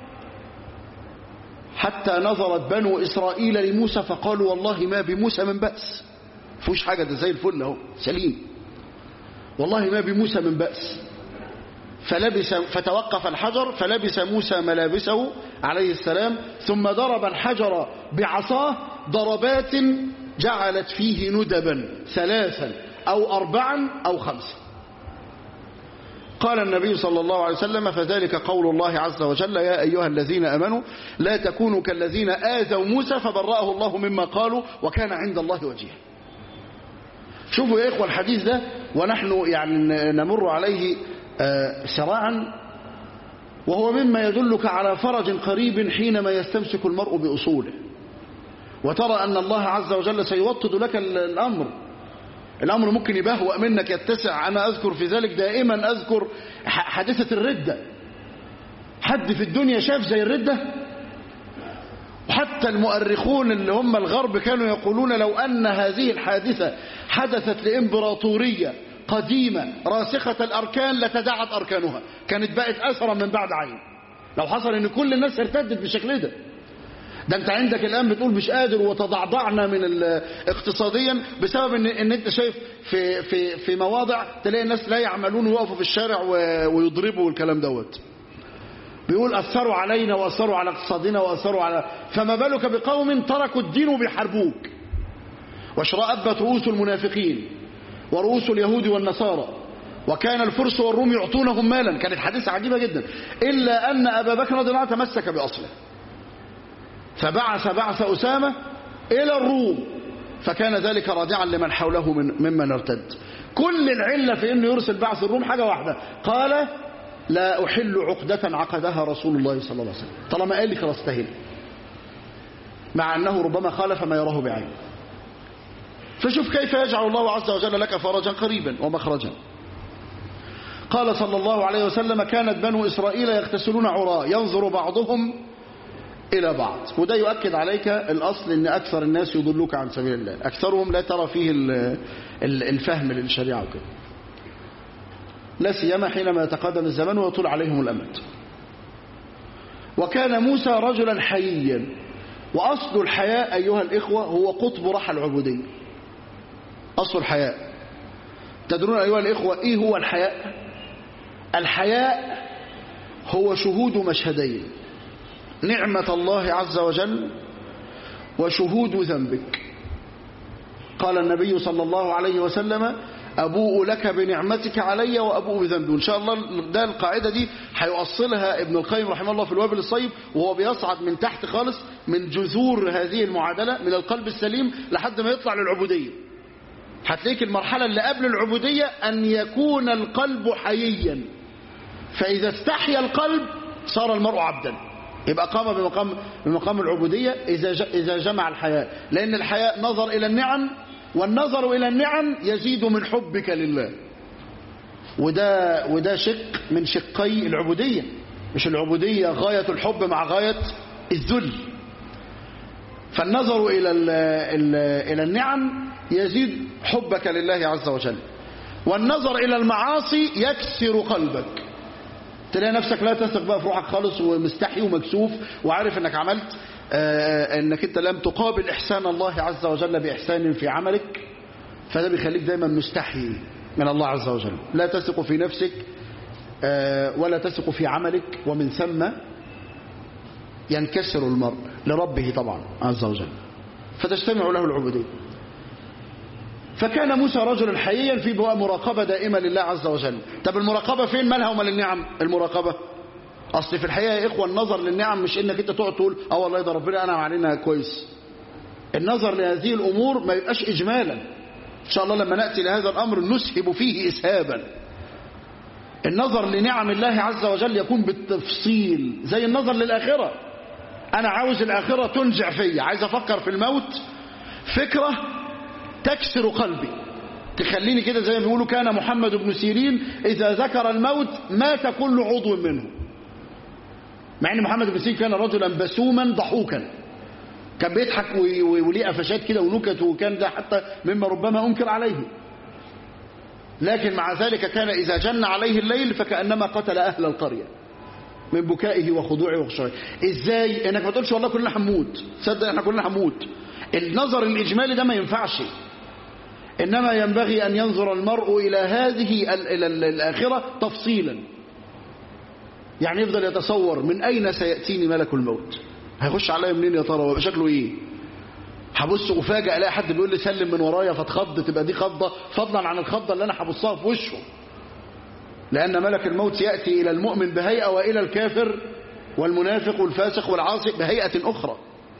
حتى نظرت بنو إسرائيل لموسى فقالوا والله ما بموسى من بأس فوش حاجة ده زي الفل اهو سليم والله ما بموسى من بأس فلبس فتوقف الحجر فلبس موسى ملابسه عليه السلام ثم ضرب الحجر بعصاه ضربات جعلت فيه ندبا ثلاثا أو أربعا أو خمسا قال النبي صلى الله عليه وسلم فذلك قول الله عز وجل يا أيها الذين أمنوا لا تكونوا كالذين آذوا موسى فبرأه الله مما قالوا وكان عند الله وجيها شوفوا يا إخوة الحديث ده ونحن يعني نمر عليه سراعا وهو مما يدلك على فرج قريب حينما يستمسك المرء بأصوله وترى أن الله عز وجل سيوطد لك الأمر الأمر ممكن يبهوأ منك يتسع أنا أذكر في ذلك دائما أذكر حادثة الردة حد في الدنيا شاف زي الردة وحتى المؤرخون اللي هم الغرب كانوا يقولون لو أن هذه الحادثة حدثت لإمبراطورية قديمة راسخة الأركان لتداعت أركانها كانت بقت أثرا من بعد عين لو حصل أن كل الناس ارتدت بالشكل ده ده انت عندك الآن بتقول مش قادر وتضعضعنا من اقتصاديا بسبب ان, إن انت شايف في, في, في مواضع تلاقي الناس لا يعملون ويقفوا في الشارع ويضربوا والكلام دوت بيقول أثروا علينا وأثروا على اقتصادنا وأثروا على فما بالك بقوم تركوا الدين وبيحاربوك واشرأبت رؤوس المنافقين ورؤوس اليهود والنصارى وكان الفرس والروم يعطونهم مالا كانت حادثة عجيبة جدا إلا أن أبا بكر رضي الله عنه تمسك بأصله فبعث بعث أسامة إلى الروم فكان ذلك رادعا لمن حوله من ممن ارتد كل العلة في أنه يرسل بعث الروم حاجة واحدة قال لا أحل عقدة عقدها رسول الله صلى الله عليه وسلم طالما قال لي خلاص تهل مع أنه ربما خالف ما يراه بعينه فشوف كيف يجعل الله عز وجل لك فرجا قريبا ومخرجا قال صلى الله عليه وسلم كانت بنو إسرائيل يغتسلون عراء ينظر بعضهم إلى بعض وده يؤكد عليك الأصل أن أكثر الناس يضلوك عن سبيل الله أكثرهم لا ترى فيه الفهم للشريعة وكده لا سيما حينما يتقدم الزمن ويطول عليهم الأمد وكان موسى رجلا حييا وأصل الحياء أيها الإخوة هو قطب رحى العبودية أصل الحياء تدرون أيها الإخوة إيه هو الحياء الحياء هو شهود مشهدين نعمة الله عز وجل وشهود ذنبك قال النبي صلى الله عليه وسلم أبوء لك بنعمتك علي وأبوء بذنبي وإن شاء الله ده القاعدة دي هيؤصلها ابن القيم رحمه الله في الوابل الصيب وهو بيصعد من تحت خالص من جذور هذه المعادلة من القلب السليم لحد ما يطلع للعبودية هتلاقيك المرحلة اللي قبل العبودية أن يكون القلب حييا فإذا استحيا القلب صار المرء عبدا يبقى قام بمقام, بمقام العبودية إذا إذا جمع الحياء لأن الحياء نظر إلى النعم والنظر إلى النعم يزيد من حبك لله وده, وده شق من شقي العبودية مش العبودية غاية الحب مع غاية الذل فالنظر إلى, ال ال إلى النعم يزيد حبك لله عز وجل والنظر إلى المعاصي يكسر قلبك تلاقي نفسك لا تثق بقى في روحك خالص ومستحي ومكسوف وعارف انك عملت آه انك انت لم تقابل احسان الله عز وجل باحسان في عملك فده بيخليك دايما مستحي من الله عز وجل لا تثق في نفسك آه ولا تثق في عملك ومن ثم ينكسر المرء لربه طبعا عز وجل فتجتمع له العبودية فكان موسى رجلا حييا في بواء مراقبة دائمة لله عز وجل طب المراقبة فين مالها ومال النعم المراقبة أصل في الحقيقة يا إخوة النظر للنعم مش إنك أنت تقعد تقول اه والله ده ربنا أنعم علينا كويس النظر لهذه الأمور ما يبقاش إجمالا إن شاء الله لما نأتي لهذا الأمر نسهب فيه إسهابا النظر لنعم الله عز وجل يكون بالتفصيل زي النظر للآخرة أنا عاوز الآخرة تنجع فيا عايز أفكر في الموت فكرة تكسر قلبي تخليني كده زي ما بيقولوا كان محمد بن سيرين إذا ذكر الموت مات كل عضو منه مع ان محمد بن سيرين كان رجلا بسوما ضحوكا كان بيضحك وليه قفشات كده ونكت وكان ده حتى مما ربما انكر عليه لكن مع ذلك كان اذا جن عليه الليل فكانما قتل اهل القريه من بكائه وخضوعه وخشوعه ازاي انك ما تقولش والله كلنا هنموت صدق احنا كلنا هنموت النظر الاجمالي ده ما ينفعش انما ينبغي ان ينظر المرء الى هذه الى الاخره تفصيلا يعني يفضل يتصور من أين سيأتيني ملك الموت هيخش عليا منين يا ترى ويبقى شكله إيه هبص وفاجئ الاقي حد بيقول لي سلم من ورايا فاتخض تبقى دي خضه فضلا عن الخضه اللي انا هبصها في وشه لان ملك الموت ياتي الى المؤمن بهيئه والى الكافر والمنافق والفاسق والعاصي بهيئه اخرى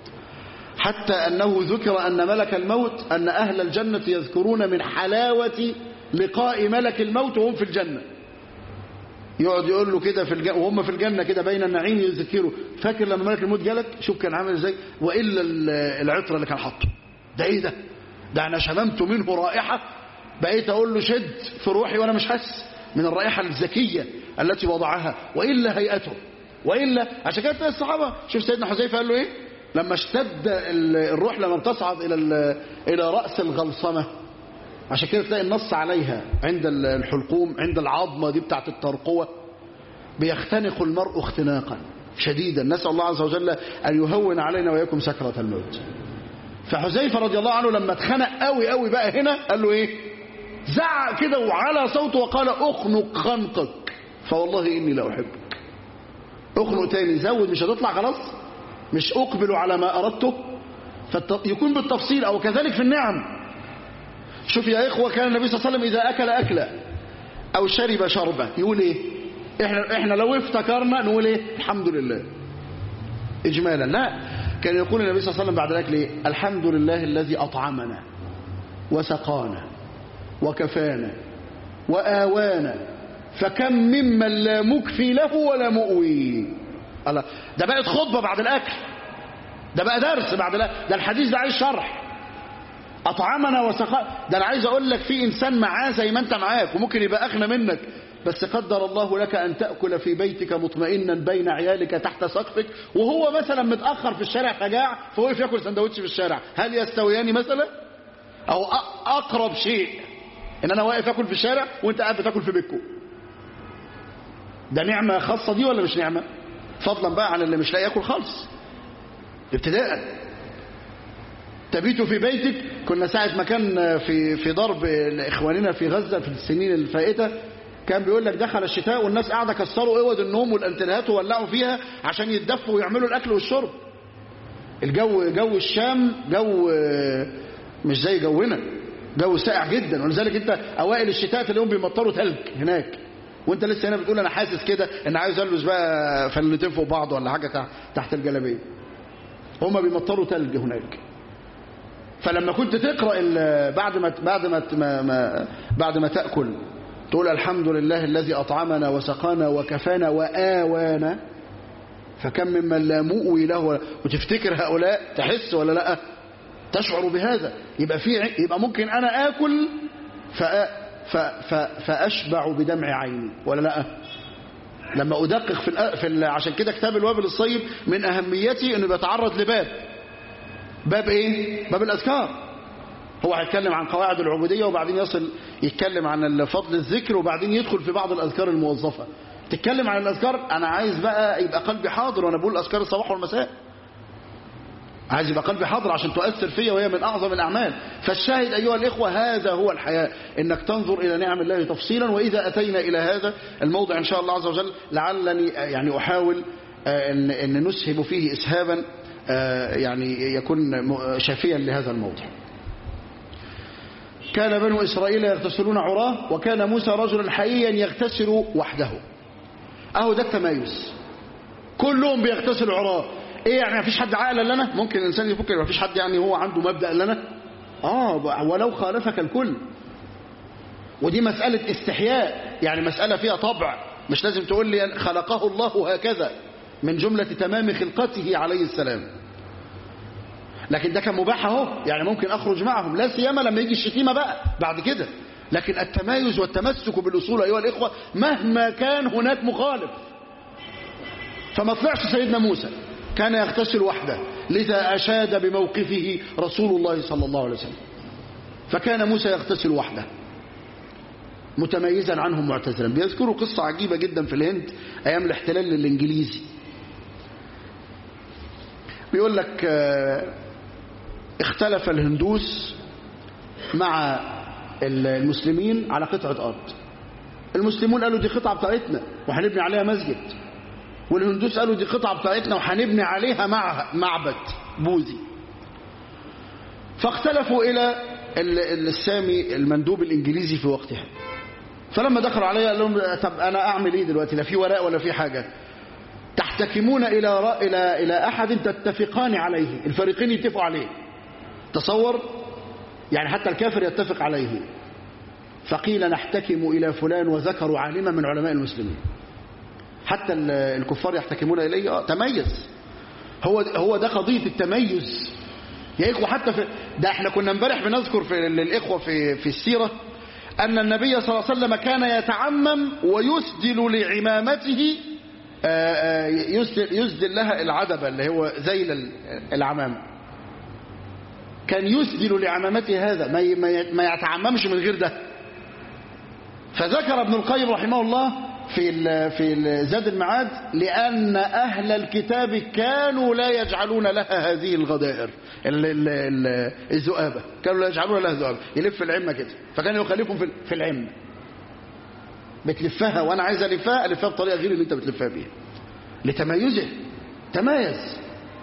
حتى انه ذكر ان ملك الموت ان اهل الجنه يذكرون من حلاوه لقاء ملك الموت وهم في الجنه يقعد يقول له كده في الجنة وهم في الجنة كده بين النعيم يذكروا فاكر لما ملك الموت جالك شوف كان عامل ازاي والا العطر اللي كان حاطه ده ايه ده ده انا شممت منه رائحة بقيت اقول له شد في روحي وانا مش حاسس من الرائحة الزكية التي وضعها والا هيئته والا عشان كده الصحابة شوف سيدنا حذيفه قال له ايه لما اشتد الروح لما بتصعد الى الى راس الغلصمه عشان كده تلاقي النص عليها عند الحلقوم عند العظمة دي بتاعت الترقوة بيختنق المرء اختناقا شديدا نسأل الله عز وجل أن يهون علينا وإياكم سكرة الموت فحذيفة رضي الله عنه لما اتخنق قوي قوي بقى هنا قال له ايه زعق كده وعلى صوته وقال اخنق خنقك فوالله إني لا أحبك اخنق تاني زود مش هتطلع خلاص مش أقبل على ما أردته فيكون بالتفصيل أو كذلك في النعم شوف يا إخوة كان النبي صلى الله عليه وسلم إذا أكل أكلة أو شرب شربة يقول إيه إحنا, إحنا لو افتكرنا نقول إيه الحمد لله إجمالا لا كان يقول النبي صلى الله عليه وسلم بعد الأكل إيه الحمد لله الذي أطعمنا وسقانا وكفانا وآوانا فكم ممن لا مكفي له ولا مؤوي الله ده بقت خطبة بعد الأكل ده بقى درس بعد الأكل ده الحديث ده عايز شرح أطعمنا وسقانا ده أنا عايز أقول لك في إنسان معاه زي ما أنت معاك وممكن يبقى أغنى منك بس قدر الله لك أن تأكل في بيتك مطمئنا بين عيالك تحت سقفك وهو مثلا متأخر في الشارع فجاع فوقف ياكل سندوتش في الشارع هل يستويان مثلا أو أقرب شيء إن أنا واقف أكل في الشارع وأنت قاعد بتاكل في بيتكم ده نعمة خاصة دي ولا مش نعمة فضلا بقى عن اللي مش لاقي ياكل خالص ابتداء تبيت في بيتك كنا ساعة ما كان في في ضرب إخواننا في غزة في السنين الفائتة كان بيقول لك دخل الشتاء والناس قاعدة كسروا اوض النوم والانتريهات وولعوا فيها عشان يتدفوا ويعملوا الأكل والشرب الجو جو الشام جو مش زي جونا جو ساقع جدا ولذلك انت اوائل الشتاء تلاقيهم بيمطروا ثلج هناك وانت لسه هنا بتقول انا حاسس كده ان عايز البس بقى فلتين فوق بعض ولا حاجه تحت الجلابيه هما بيمطروا ثلج هناك فلما كنت تقرا بعد ما بعد ما, ما بعد ما تاكل تقول الحمد لله الذي اطعمنا وسقانا وكفانا واوانا فكم ممن لا مؤوي له وتفتكر هؤلاء تحس ولا لا تشعر بهذا يبقى في يبقى ممكن انا اكل ف فاشبع بدمع عيني ولا لا لما ادقق في, في عشان كده كتاب الوابل الصيب من اهميته انه بيتعرض لباب باب ايه باب الاذكار هو هيتكلم عن قواعد العبوديه وبعدين يصل يتكلم عن فضل الذكر وبعدين يدخل في بعض الاذكار الموظفه تتكلم عن الاذكار انا عايز بقى يبقى قلبي حاضر وانا بقول اذكار الصباح والمساء عايز يبقى قلبي حاضر عشان تؤثر فيا وهي من أعظم الأعمال فالشاهد أيها الإخوة هذا هو الحياة إنك تنظر إلى نعم الله تفصيلا وإذا أتينا إلى هذا الموضع إن شاء الله عز وجل لعلني يعني أحاول أن, أن نسهب فيه إسهابا يعني يكون شافيا لهذا الموضع كان بنو إسرائيل يغتسلون عراه وكان موسى رجلا حقيقيا يغتسل وحده أهو ده التمايز كلهم بيغتسلوا عراه ايه يعني ما فيش حد عاقل الا انا ممكن الانسان يفكر ما فيش حد يعني هو عنده مبدا الا انا اه ولو خالفك الكل ودي مساله استحياء يعني مساله فيها طبع مش لازم تقول لي خلقه الله هكذا من جمله تمام خلقته عليه السلام لكن ده كان مباح اهو يعني ممكن اخرج معهم لا سيما لما يجي الشتيمه بقى بعد كده لكن التمايز والتمسك بالاصول ايها الاخوه مهما كان هناك مخالف فما طلعش سيدنا موسى كان يغتسل وحده لذا أشاد بموقفه رسول الله صلى الله عليه وسلم فكان موسى يغتسل وحده متميزا عنهم معتزلا بيذكروا قصة عجيبة جدا في الهند أيام الاحتلال الإنجليزي بيقول لك اختلف الهندوس مع المسلمين على قطعة أرض المسلمون قالوا دي قطعة بتاعتنا وهنبني عليها مسجد والهندوس قالوا دي قطعة بتاعتنا وهنبني عليها معبد بوذي فاختلفوا إلى السامي المندوب الإنجليزي في وقتها فلما دخلوا عليه قال لهم طب أنا أعمل إيه دلوقتي لا في ورق ولا في حاجة تحتكمون إلى إلى إلى أحد تتفقان عليه الفريقين يتفقوا عليه تصور يعني حتى الكافر يتفق عليه فقيل نحتكم إلى فلان وذكروا عالما من علماء المسلمين حتى الكفار يحتكمون إليه آه تميز هو هو ده قضية التميز يا إخوة حتى في ده احنا كنا امبارح بنذكر في للإخوة في في السيرة أن النبي صلى الله عليه وسلم كان يتعمم ويسدل لعمامته يسدل, يسدل لها العدبة اللي هو ذيل العمام كان يسدل لعمامته هذا ما ما يتعممش من غير ده فذكر ابن القيم رحمه الله في في زاد المعاد لأن أهل الكتاب كانوا لا يجعلون لها هذه الغدائر الذؤابة كانوا لا يجعلون لها ذؤابة يلف العمة كده فكان يخليكم في العمة بتلفها وأنا عايز ألفها ألفها بطريقة غير اللي أنت بتلفها بيها لتميزه تميز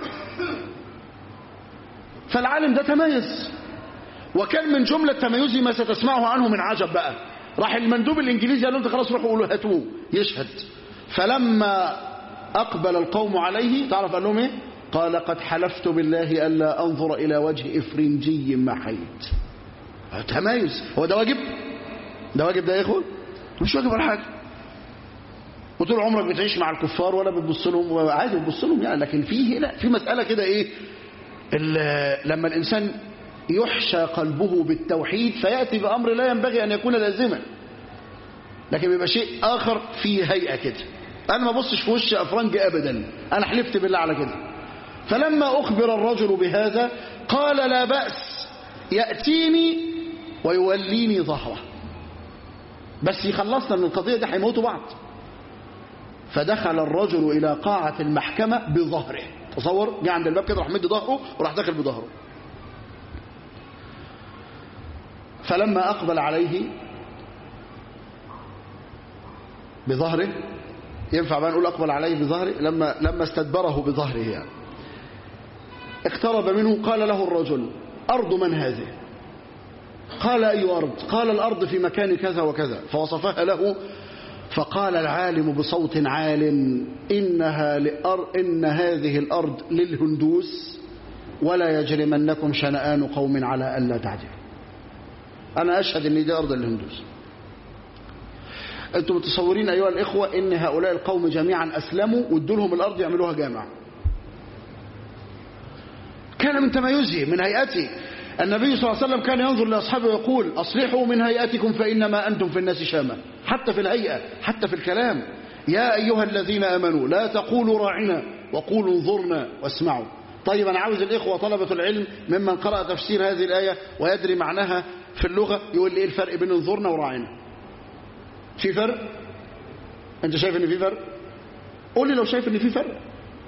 فالعالم ده تميز وكان من جملة تميزه ما ستسمعه عنه من عجب بقى راح المندوب الانجليزي قال له انت خلاص روحوا قولوا هاتوه يشهد فلما اقبل القوم عليه تعرف قال لهم ايه قال قد حلفت بالله الا انظر الى وجه افرنجي ما حيت تميز هو ده واجب ده واجب ده يا اخوه مش واجب ولا حاجه وطول عمرك بتعيش مع الكفار ولا بتبص لهم عادي بتبص لهم يعني لكن في هنا في مساله كده ايه لما الانسان يحشى قلبه بالتوحيد فيأتي بأمر لا ينبغي أن يكون لازما لكن بيبقى شيء آخر في هيئة كده أنا ما بصش في وش أفرنج أبدا أنا حلفت بالله على كده فلما أخبر الرجل بهذا قال لا بأس يأتيني ويوليني ظهره بس يخلصنا من القضية دي هيموتوا بعض فدخل الرجل إلى قاعة المحكمة بظهره تصور جه عند الباب كده راح مدي ظهره وراح داخل بظهره فلما أقبل عليه بظهره ينفع بقى نقول أقبل عليه بظهره لما لما استدبره بظهره يعني اقترب منه قال له الرجل أرض من هذه قال أي أرض قال الأرض في مكان كذا وكذا فوصفها له فقال العالم بصوت عال إنها لأر إن هذه الأرض للهندوس ولا يجرمنكم شنآن قوم على ألا تعدلوا أنا أشهد أن دي أرض الهندوس أنتم متصورين أيها الإخوة أن هؤلاء القوم جميعا أسلموا وادوا لهم الأرض يعملوها جامع كان من تميزه من هيئته النبي صلى الله عليه وسلم كان ينظر لأصحابه ويقول أصلحوا من هيئتكم فإنما أنتم في الناس شامة حتى في الهيئة حتى في الكلام يا أيها الذين أمنوا لا تقولوا راعنا وقولوا انظرنا واسمعوا طيب أنا عاوز الإخوة طلبة العلم ممن قرأ تفسير هذه الآية ويدري معناها في اللغة يقول لي إيه الفرق بين انظرنا وراعنا في فرق أنت شايف إن في فرق قول لي لو شايف إن في فرق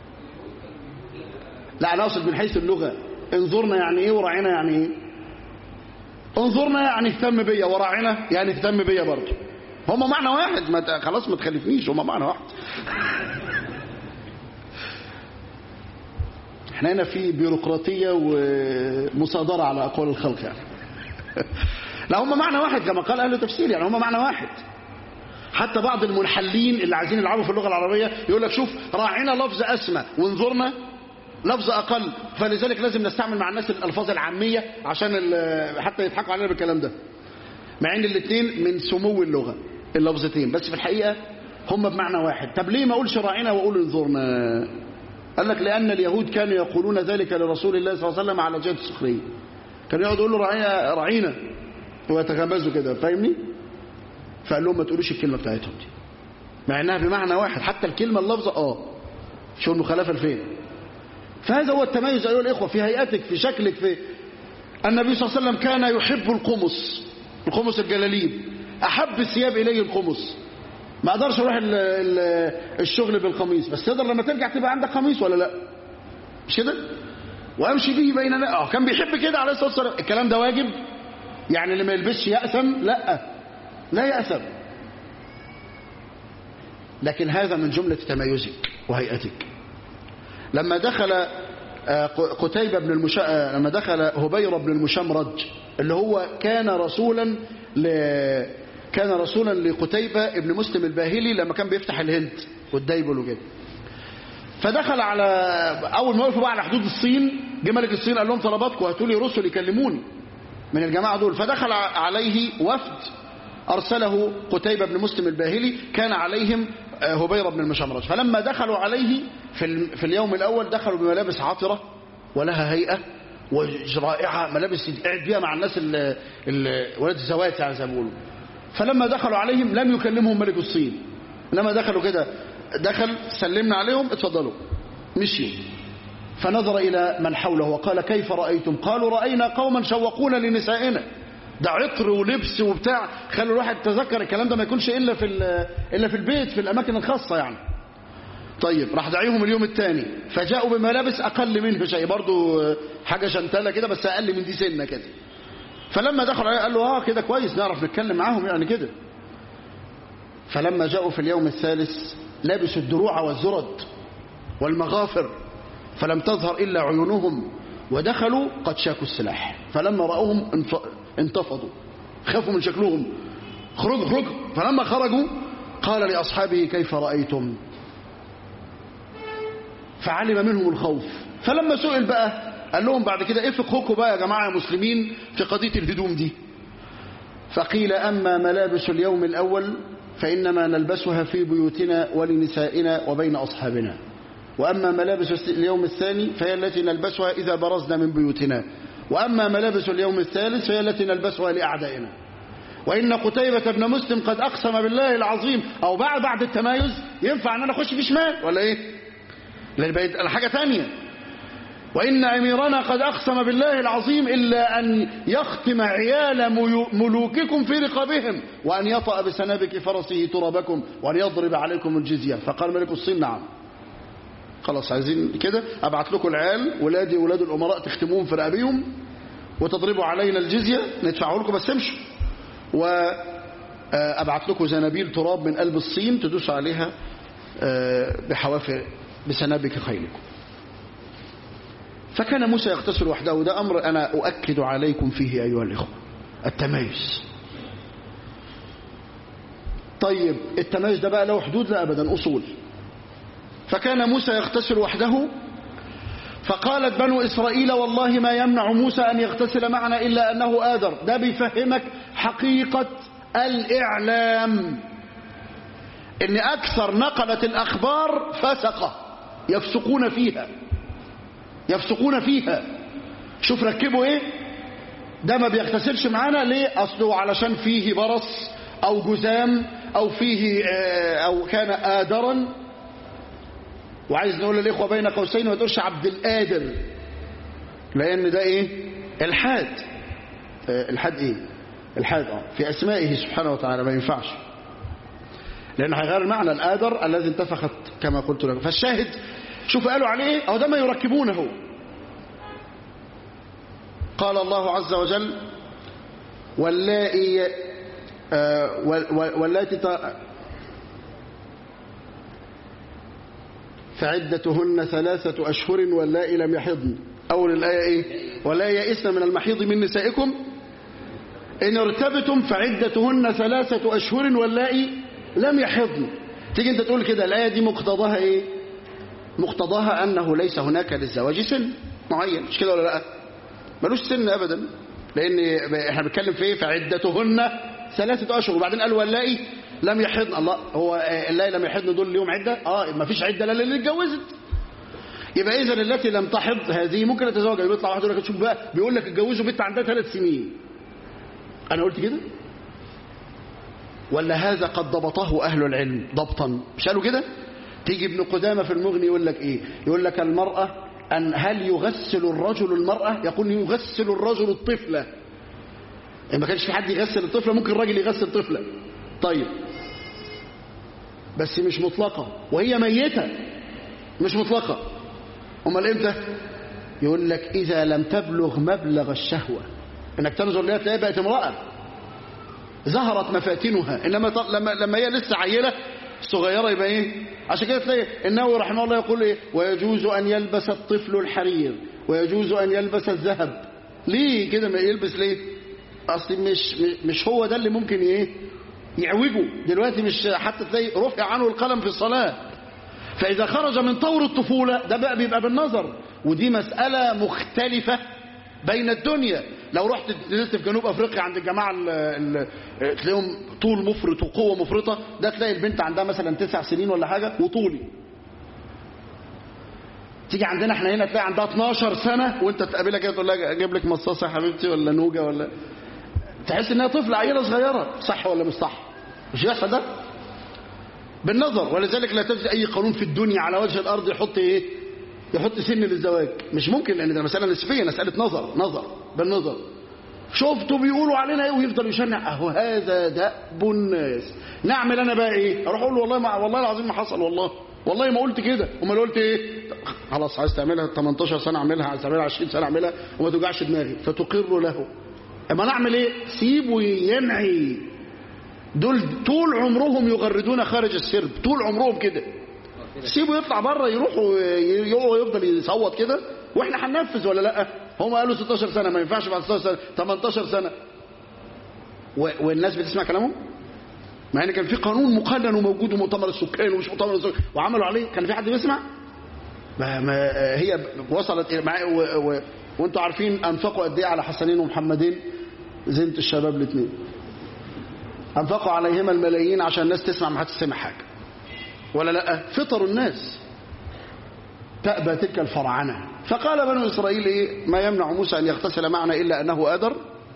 لا أنا أقصد من حيث اللغة انظرنا يعني إيه وراعنا يعني إيه انظرنا يعني اهتم بيا وراعنا يعني اهتم بيا برضه هما معنى واحد ما خلاص ما تخلفنيش هما معنى واحد احنا هنا في بيروقراطية ومصادرة على أقوال الخلق يعني لا هم معنى واحد كما قال أهل التفسير يعني هم معنى واحد حتى بعض المنحلين اللي عايزين يلعبوا في اللغة العربية يقول لك شوف راعينا لفظ أسمى وانظرنا لفظ أقل فلذلك لازم نستعمل مع الناس الألفاظ العامية عشان ال- حتى يضحكوا علينا بالكلام ده مع ان الاثنين من سمو اللغة اللفظتين بس في الحقيقة هم بمعنى واحد طب ليه ما اقولش راعينا واقول انظرنا قال لك لأن اليهود كانوا يقولون ذلك لرسول الله صلى الله عليه وسلم على جهة السخرية كانوا يقعدوا يقولوا راعينا راعينا ويتغمزوا كده فاهمني فقال لهم ما تقولوش الكلمة بتاعتهم دي مع انها بمعنى واحد حتى الكلمة اللفظة اه شو المخالفة لفين فهذا هو التميز أيها الإخوة في هيئتك في شكلك في النبي صلى الله عليه وسلم كان يحب القمص القمص الجلاليب أحب الثياب إليه القمص ما أقدرش أروح ال ال الشغل بالقميص بس تقدر لما ترجع تبقى عندك قميص ولا لا مش كده وأمشي به بين الناس اه كان بيحب كده عليه الصلاة والسلام الكلام ده واجب يعني اللي ما يلبسش يأثم لا لا يأثم لكن هذا من جملة تميزك وهيئتك لما دخل آه، قتيبة بن المش... آه، لما دخل هبير بن المشمرج اللي هو كان رسولا ل... كان رسولا لقتيبة بن مسلم الباهلي لما كان بيفتح الهند والديبل وكده فدخل على اول ما وقفوا بقى على حدود الصين جه ملك الصين قال لهم طلباتكم هاتوا لي رسل يكلموني من الجماعه دول فدخل عليه وفد ارسله قتيبة بن مسلم الباهلي كان عليهم آه، هبير بن المشمرج فلما دخلوا عليه في ال- في اليوم الاول دخلوا بملابس عطره ولها هيئه ورائعه ملابس قاعد بيها مع الناس ال- ال- ولاد الزوات يعني زي ما بيقولوا فلما دخلوا عليهم لم يكلمهم ملك الصين انما دخلوا كده دخل سلمنا عليهم اتفضلوا مشيوا فنظر إلى من حوله وقال كيف رأيتم قالوا رأينا قوما شوقونا لنسائنا ده عطر ولبس وبتاع خلوا الواحد يتذكر الكلام ده ما يكونش إلا في ال- إلا في البيت في الأماكن الخاصة يعني طيب راح دعيهم اليوم الثاني فجاءوا بملابس أقل منه شيء برضو حاجة شنتلة كده بس أقل من دي سنة كده فلما دخلوا عليه قال له اه كده كويس نعرف نتكلم معاهم يعني كده فلما جاءوا في اليوم الثالث لبسوا الدروع والزرد والمغافر فلم تظهر إلا عيونهم ودخلوا قد شاكوا السلاح فلما رأوهم انف- انتفضوا خافوا من شكلهم خرجوا خرجوا فلما خرجوا قال لأصحابه كيف رأيتم فعلم منهم الخوف فلما سئل بقى قال لهم بعد كده ايه فقهكم بقى يا جماعة يا مسلمين في قضية الهدوم دي فقيل أما ملابس اليوم الأول فإنما نلبسها في بيوتنا ولنسائنا وبين أصحابنا وأما ملابس اليوم الثاني فهي التي نلبسها إذا برزنا من بيوتنا وأما ملابس اليوم الثالث فهي التي نلبسها لأعدائنا وإن قتيبة بن مسلم قد أقسم بالله العظيم أو بعد بعد التمايز ينفع أن أنا أخش في شمال ولا إيه؟ لأن بقت حاجة ثانية وإن أميرنا قد أقسم بالله العظيم إلا أن يختم عيال ميو- ملوككم في رقابهم وأن يطأ بسنابك فرسه ترابكم وأن يضرب عليكم الجزية فقال ملك الصين نعم خلاص عايزين كده أبعت لكم العيال ولادي ولاد الأمراء تختموهم في رقابيهم وتضربوا علينا الجزية ندفعه لكم بس امشوا وأبعت لكم زنابيل تراب من قلب الصين تدوس عليها آه، بحوافر بسنابك خيلكم فكان موسى يغتسل وحده وده أمر أنا أؤكد عليكم فيه أيها الإخوة التميز طيب التميز ده بقى له حدود لا أبدا أصول فكان موسى يغتسل وحده فقالت بنو إسرائيل والله ما يمنع موسى أن يغتسل معنا إلا أنه آدر ده بيفهمك حقيقة الإعلام إن أكثر نقلة الأخبار فسقة يفسقون فيها يفسقون فيها شوف ركبوا ايه ده ما بيغتسلش معانا ليه اصله علشان فيه برص او جزام او فيه آه، او كان آدرا وعايز نقول للاخوه بين قوسين ما تقولش عبد القادر لان ده ايه الحاد آه، الحاد ايه الحاد اه في اسمائه سبحانه وتعالى ما ينفعش لان هيغير المعنى الآدر الذي انتفخت كما قلت لكم فالشاهد شوف قالوا عليه ايه اهو ده ما يركبونه قال الله عز وجل واللائي آه، وال- وال- واللاتي ت- فعدتهن ثلاثة أشهر واللائي لم يحضن أول الآية إيه ولا يئسن من المحيض من نسائكم إن ارتبتم فعدتهن ثلاثة أشهر واللائي لم يحضن تيجي أنت تقول كده الآية دي مقتضاها إيه مقتضاها أنه ليس هناك للزواج سن معين مش كده ولا لا ملوش سن أبدا لأن احنا بنتكلم في إيه فعدتهن ثلاثة أشهر وبعدين قال واللائي لم يحضن الله هو اللائي لم يحضن دول ليهم عدة اه ما فيش عدة لا للي اتجوزت يبقى اذا التي لم تحض هذه ممكن تتزوج بيطلع واحد يقول لك شوف بقى بيقول لك اتجوزوا بنت عندها ثلاث سنين انا قلت كده ولا هذا قد ضبطه اهل العلم ضبطا مش قالوا كده تيجي ابن قدامه في المغني يقول لك ايه يقول لك المراه ان هل يغسل الرجل المراه يقول يغسل الرجل الطفله ما كانش في حد يغسل الطفله ممكن الراجل يغسل طفله طيب بس مش مطلقه وهي ميته مش مطلقه امال امتى يقول لك اذا لم تبلغ مبلغ الشهوه انك تنظر لها تلاقيها بقت امراه ظهرت مفاتنها انما لما لما هي لسه عيله صغيره يبقى ايه عشان كده تلاقي النووي رحمه الله يقول ايه ويجوز ان يلبس الطفل الحرير ويجوز ان يلبس الذهب ليه كده ما يلبس ليه اصل مش مش هو ده اللي ممكن ايه يعوجه دلوقتي مش حتى تلاقي رفع عنه القلم في الصلاه فإذا خرج من طور الطفولة ده بقى بيبقى بالنظر ودي مسألة مختلفة بين الدنيا لو رحت نزلت في جنوب أفريقيا عند الجماعة ال ال تلاقيهم طول مفرط وقوة مفرطة ده تلاقي البنت عندها مثلا تسع سنين ولا حاجة وطولي تيجي عندنا احنا هنا تلاقي عندها 12 سنة وانت تقابلها كده تقول لها اجيب لك مصاصة يا حبيبتي ولا نوجة ولا تحس انها طفلة عيلة صغيرة صح ولا مش صح مش بيحصل ده بالنظر ولذلك لا تجد اي قانون في الدنيا على وجه الارض يحط ايه يحط سن للزواج مش ممكن لان ده مساله نسبيه مساله نظر نظر بالنظر شفتوا بيقولوا علينا ايه ويفضل يشنع اهو هذا دأب الناس نعمل انا بقى ايه اروح اقول والله ما والله العظيم ما حصل والله والله ما قلت كده امال قلت ايه خلاص عايز تعملها 18 سنه اعملها عايز تعملها 20 سنه اعملها وما توجعش دماغي فتقر له اما نعمل ايه سيبه ينعي دول طول عمرهم يغردون خارج السرب طول عمرهم كده سيبه يطلع بره يروح ويفضل يصوت كده واحنا هننفذ ولا لا هم قالوا 16 سنه ما ينفعش بعد 16 سنه 18 سنه والناس بتسمع كلامهم مع ان كان في قانون مقنن وموجود ومؤتمر السكان ومش مؤتمر السكان وعملوا عليه كان في حد بيسمع ما, ما هي وصلت مع و و وانتوا عارفين انفقوا قد ايه على حسنين ومحمدين زينة الشباب الاثنين أنفقوا عليهما الملايين عشان الناس تسمع ما حدش سمع حاجة ولا لا فطر الناس تأبى تلك الفرعنة فقال بنو إسرائيل إيه ما يمنع موسى أن يغتسل معنا إلا أنه أدر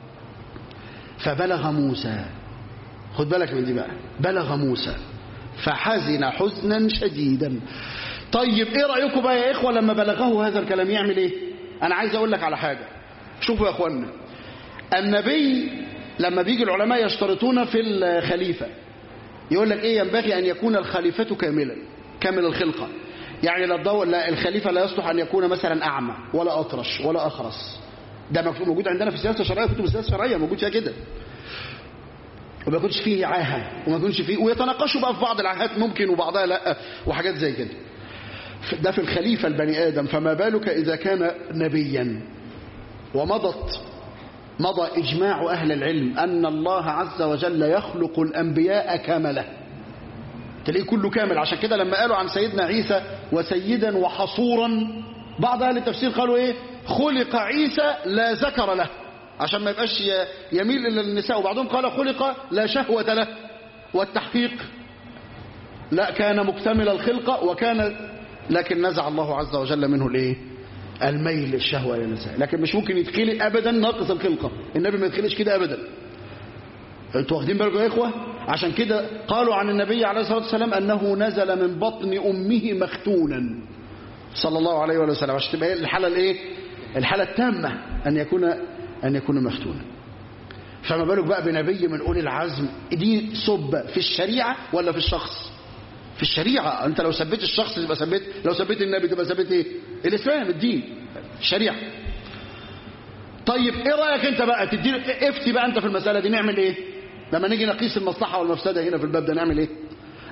فبلغ موسى خد بالك من دي بقى بلغ موسى فحزن حزنا شديدا طيب ايه رأيكم بقى يا إخوة لما بلغه هذا الكلام يعمل ايه انا عايز اقول لك على حاجة شوفوا يا اخوانا النبي لما بيجي العلماء يشترطون في الخليفة يقول لك ايه ينبغي ان يكون الخليفة كاملا كامل الخلقة يعني لا الضوء لا الخليفة لا يصلح ان يكون مثلا اعمى ولا اطرش ولا اخرس ده موجود عندنا في السياسة الشرعية كتب السياسة الشرعية موجود فيها كده وما يكونش فيه عاهة وما يكونش فيه ويتناقشوا بقى في بعض العاهات ممكن وبعضها لا وحاجات زي كده ده في الخليفة البني آدم فما بالك إذا كان نبيا ومضت مضى إجماع أهل العلم أن الله عز وجل يخلق الأنبياء كاملة تلاقيه كله كامل عشان كده لما قالوا عن سيدنا عيسى وسيدا وحصورا بعض أهل التفسير قالوا إيه خلق عيسى لا ذكر له عشان ما يبقاش يميل إلى النساء وبعضهم قال خلق لا شهوة له والتحقيق لا كان مكتمل الخلقة وكان لكن نزع الله عز وجل منه الايه الميل للشهوة الى النساء لكن مش ممكن يتخلق ابدا ناقص الخلقة النبي ما يتخلقش كده ابدا انتوا واخدين بالكم يا اخوه عشان كده قالوا عن النبي عليه الصلاه والسلام انه نزل من بطن امه مختونا صلى الله عليه وسلم عشان تبقى الحاله الايه الحاله التامه ان يكون ان يكون مختونا فما بالك بقى بنبي من اولي العزم دي سب في الشريعه ولا في الشخص في الشريعة انت لو ثبت الشخص تبقى ثبت لو ثبت النبي تبقى ثبت ايه الاسلام الدين الشريعة طيب ايه رأيك انت بقى تدي افتي بقى انت في المسألة دي نعمل ايه لما نيجي نقيس المصلحة والمفسدة هنا في الباب ده نعمل ايه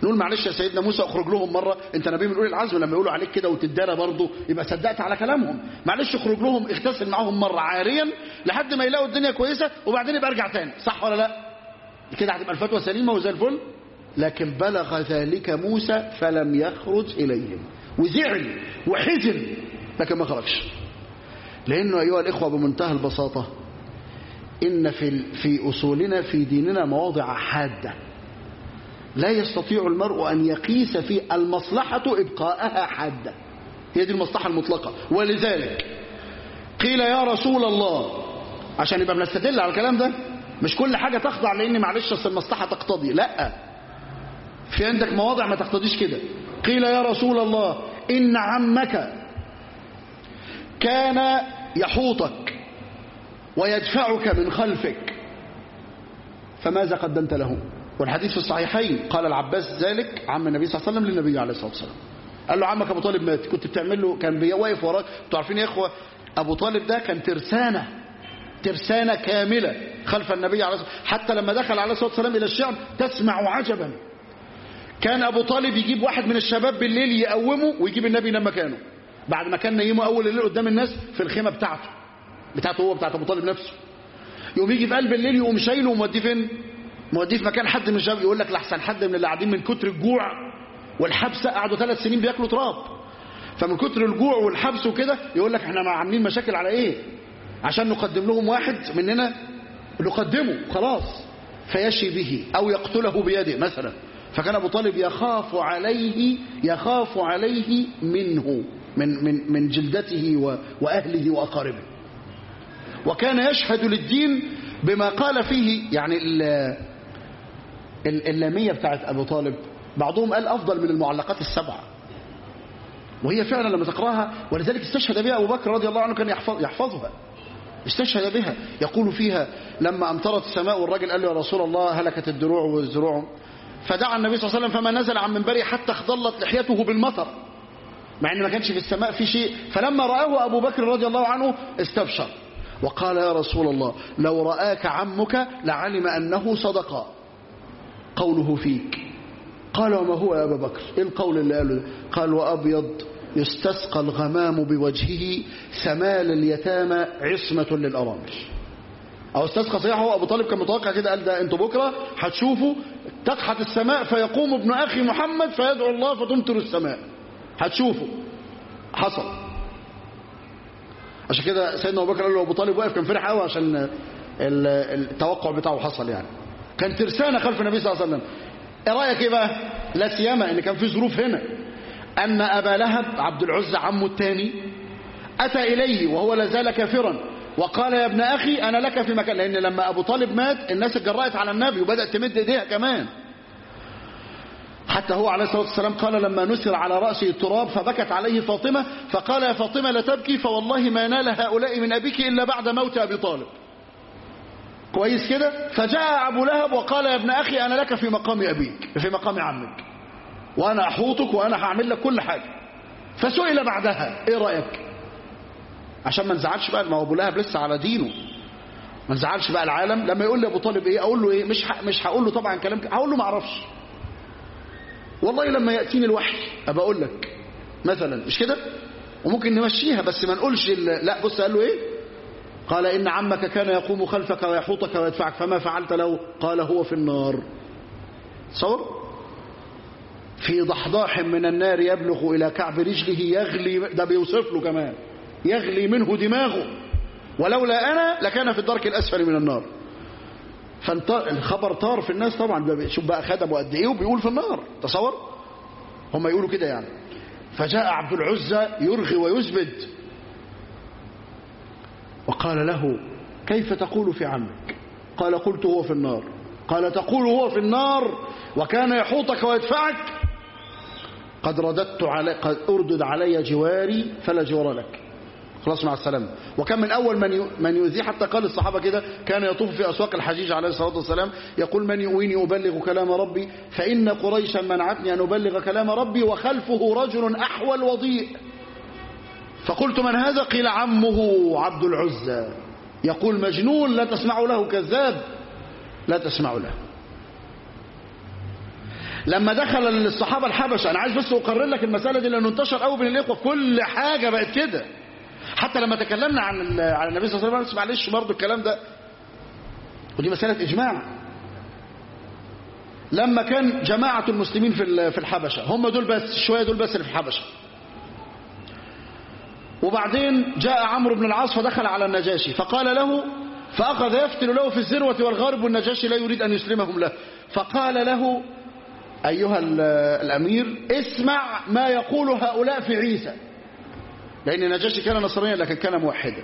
نقول معلش يا سيدنا موسى اخرج لهم مرة انت نبي من اولي العزم لما يقولوا عليك كده وتدانا برضه يبقى صدقت على كلامهم معلش اخرج لهم اغتسل معاهم مرة عاريا لحد ما يلاقوا الدنيا كويسة وبعدين يبقى ارجع تاني صح ولا لا كده هتبقى الفتوى سليمة وزي الفل لكن بلغ ذلك موسى فلم يخرج إليهم وزعل وحزن لكن ما خرجش لأنه أيها الإخوة بمنتهى البساطة إن في, في أصولنا في ديننا مواضع حادة لا يستطيع المرء أن يقيس في المصلحة إبقاءها حادة هي دي المصلحة المطلقة ولذلك قيل يا رسول الله عشان يبقى بنستدل على الكلام ده مش كل حاجة تخضع لأن معلش أصل المصلحة تقتضي لا في عندك مواضع ما تقتضيش كده قيل يا رسول الله إن عمك كان يحوطك ويدفعك من خلفك فماذا قدمت له والحديث في الصحيحين قال العباس ذلك عم النبي صلى الله عليه وسلم للنبي عليه الصلاة والسلام قال له عمك أبو طالب مات كنت بتعمل له كان واقف وراك انتوا عارفين يا إخوة أبو طالب ده كان ترسانة ترسانة كاملة خلف النبي عليه الصلاة والسلام حتى لما دخل عليه الصلاة والسلام إلى الشعب تسمع عجبا كان أبو طالب يجيب واحد من الشباب بالليل يقومه ويجيب النبي ينام مكانه بعد ما كان نيمه أول الليل قدام الناس في الخيمة بتاعته بتاعته هو بتاعت أبو طالب نفسه يقوم يجي في قلب الليل يقوم شايله وموديه فين موديه في مكان حد من الشباب يقول لك لحسن حد من اللي قاعدين من كتر الجوع والحبس قعدوا ثلاث سنين بياكلوا تراب فمن كتر الجوع والحبس وكده يقول لك احنا عاملين مشاكل على ايه عشان نقدم لهم واحد مننا نقدمه خلاص فيشي به او يقتله بيده مثلا فكان ابو طالب يخاف عليه يخاف عليه منه من من من جلدته واهله واقاربه وكان يشهد للدين بما قال فيه يعني اللامية بتاعت أبو طالب بعضهم قال أفضل من المعلقات السبعة وهي فعلا لما تقراها ولذلك استشهد بها أبو بكر رضي الله عنه كان يحفظ يحفظها استشهد بها يقول فيها لما أمطرت السماء والراجل قال له يا رسول الله هلكت الدروع والزروع فدعا النبي صلى الله عليه وسلم فما نزل عن منبره حتى اخضلت لحيته بالمطر مع ان ما كانش في السماء في شيء فلما رآه أبو بكر رضي الله عنه استبشر وقال يا رسول الله لو رآك عمك لعلم أنه صدق قوله فيك قال وما هو يا أبا بكر إيه القول اللي قاله قال وأبيض يستسقى الغمام بوجهه ثمال اليتامى عصمة للأرامل أو استسقى صحيح هو أبو طالب كان متوقع كده قال ده أنتوا بكرة هتشوفوا تقحت السماء فيقوم ابن أخي محمد فيدعو الله فتمطر السماء هتشوفوا حصل عشان كده سيدنا ابو بكر قال له ابو طالب واقف كان فرح قوي عشان التوقع بتاعه حصل يعني كان ترسانه خلف النبي صلى الله عليه وسلم ايه رايك ايه بقى لا سيما ان كان في ظروف هنا ان ابا لهب عبد العزى عمه الثاني اتى اليه وهو لا زال كافرا وقال يا ابن اخي انا لك في مكان لان لما ابو طالب مات الناس اتجرأت على النبي وبدات تمد ايديها كمان حتى هو عليه الصلاة والسلام قال لما نسر على رأسه التراب فبكت عليه فاطمة فقال يا فاطمة لا تبكي فوالله ما نال هؤلاء من أبيك إلا بعد موت أبي طالب كويس كده فجاء أبو لهب وقال يا ابن أخي أنا لك في مقام أبيك في مقام عمك وأنا أحوطك وأنا هعمل لك كل حاجة فسئل بعدها إيه رأيك عشان ما نزعلش بقى ما هو أبو لهب لسه على دينه ما نزعلش بقى العالم لما يقول لي أبو طالب إيه أقول له إيه مش مش هقول له طبعا كلام هقول له ما أعرفش والله لما يأتيني الوحي أبقى أقول لك مثلا مش كده وممكن نمشيها بس ما نقولش لا بص قال له إيه قال إن عمك كان يقوم خلفك ويحوطك ويدفعك فما فعلت له قال هو في النار صور في ضحضاح من النار يبلغ إلى كعب رجله يغلي ده بيوصف له كمان يغلي منه دماغه ولولا أنا لكان في الدرك الأسفل من النار فالخبر طار في الناس طبعا شوف بقى خدمه قد ايه وبيقول في النار تصور هم يقولوا كده يعني فجاء عبد العزى يرغي ويزبد وقال له كيف تقول في عمك قال قلت هو في النار قال تقول هو في النار وكان يحوطك ويدفعك قد رددت علي قد أردد علي جواري فلا جوار لك خلاص مع السلامة وكان من أول من من يؤذيه حتى قال الصحابة كده كان يطوف في أسواق الحجيج عليه الصلاة والسلام يقول من يؤويني أبلغ كلام ربي فإن قريشا منعتني أن أبلغ كلام ربي وخلفه رجل أحول وضيء فقلت من هذا قيل عمه عبد العزى يقول مجنون لا تسمع له كذاب لا تسمع له لما دخل الصحابة الحبشة أنا عايز بس أقرر لك المسألة دي لأنه انتشر قوي بين الإخوة كل حاجة بقت كده حتى لما تكلمنا عن ال- عن النبي صلى الله عليه وسلم معلش برضه الكلام ده ودي مسألة إجماع لما كان جماعة المسلمين في ال- في الحبشة هم دول بس شوية دول بس اللي في الحبشة وبعدين جاء عمرو بن العاص فدخل على النجاشي فقال له فأخذ يفتل له في الذروة والغرب والنجاشي لا يريد أن يسلمهم له فقال له أيها ال- الأمير اسمع ما يقول هؤلاء في عيسى لأن النجاشي كان نصرانيا لكن كان موحدا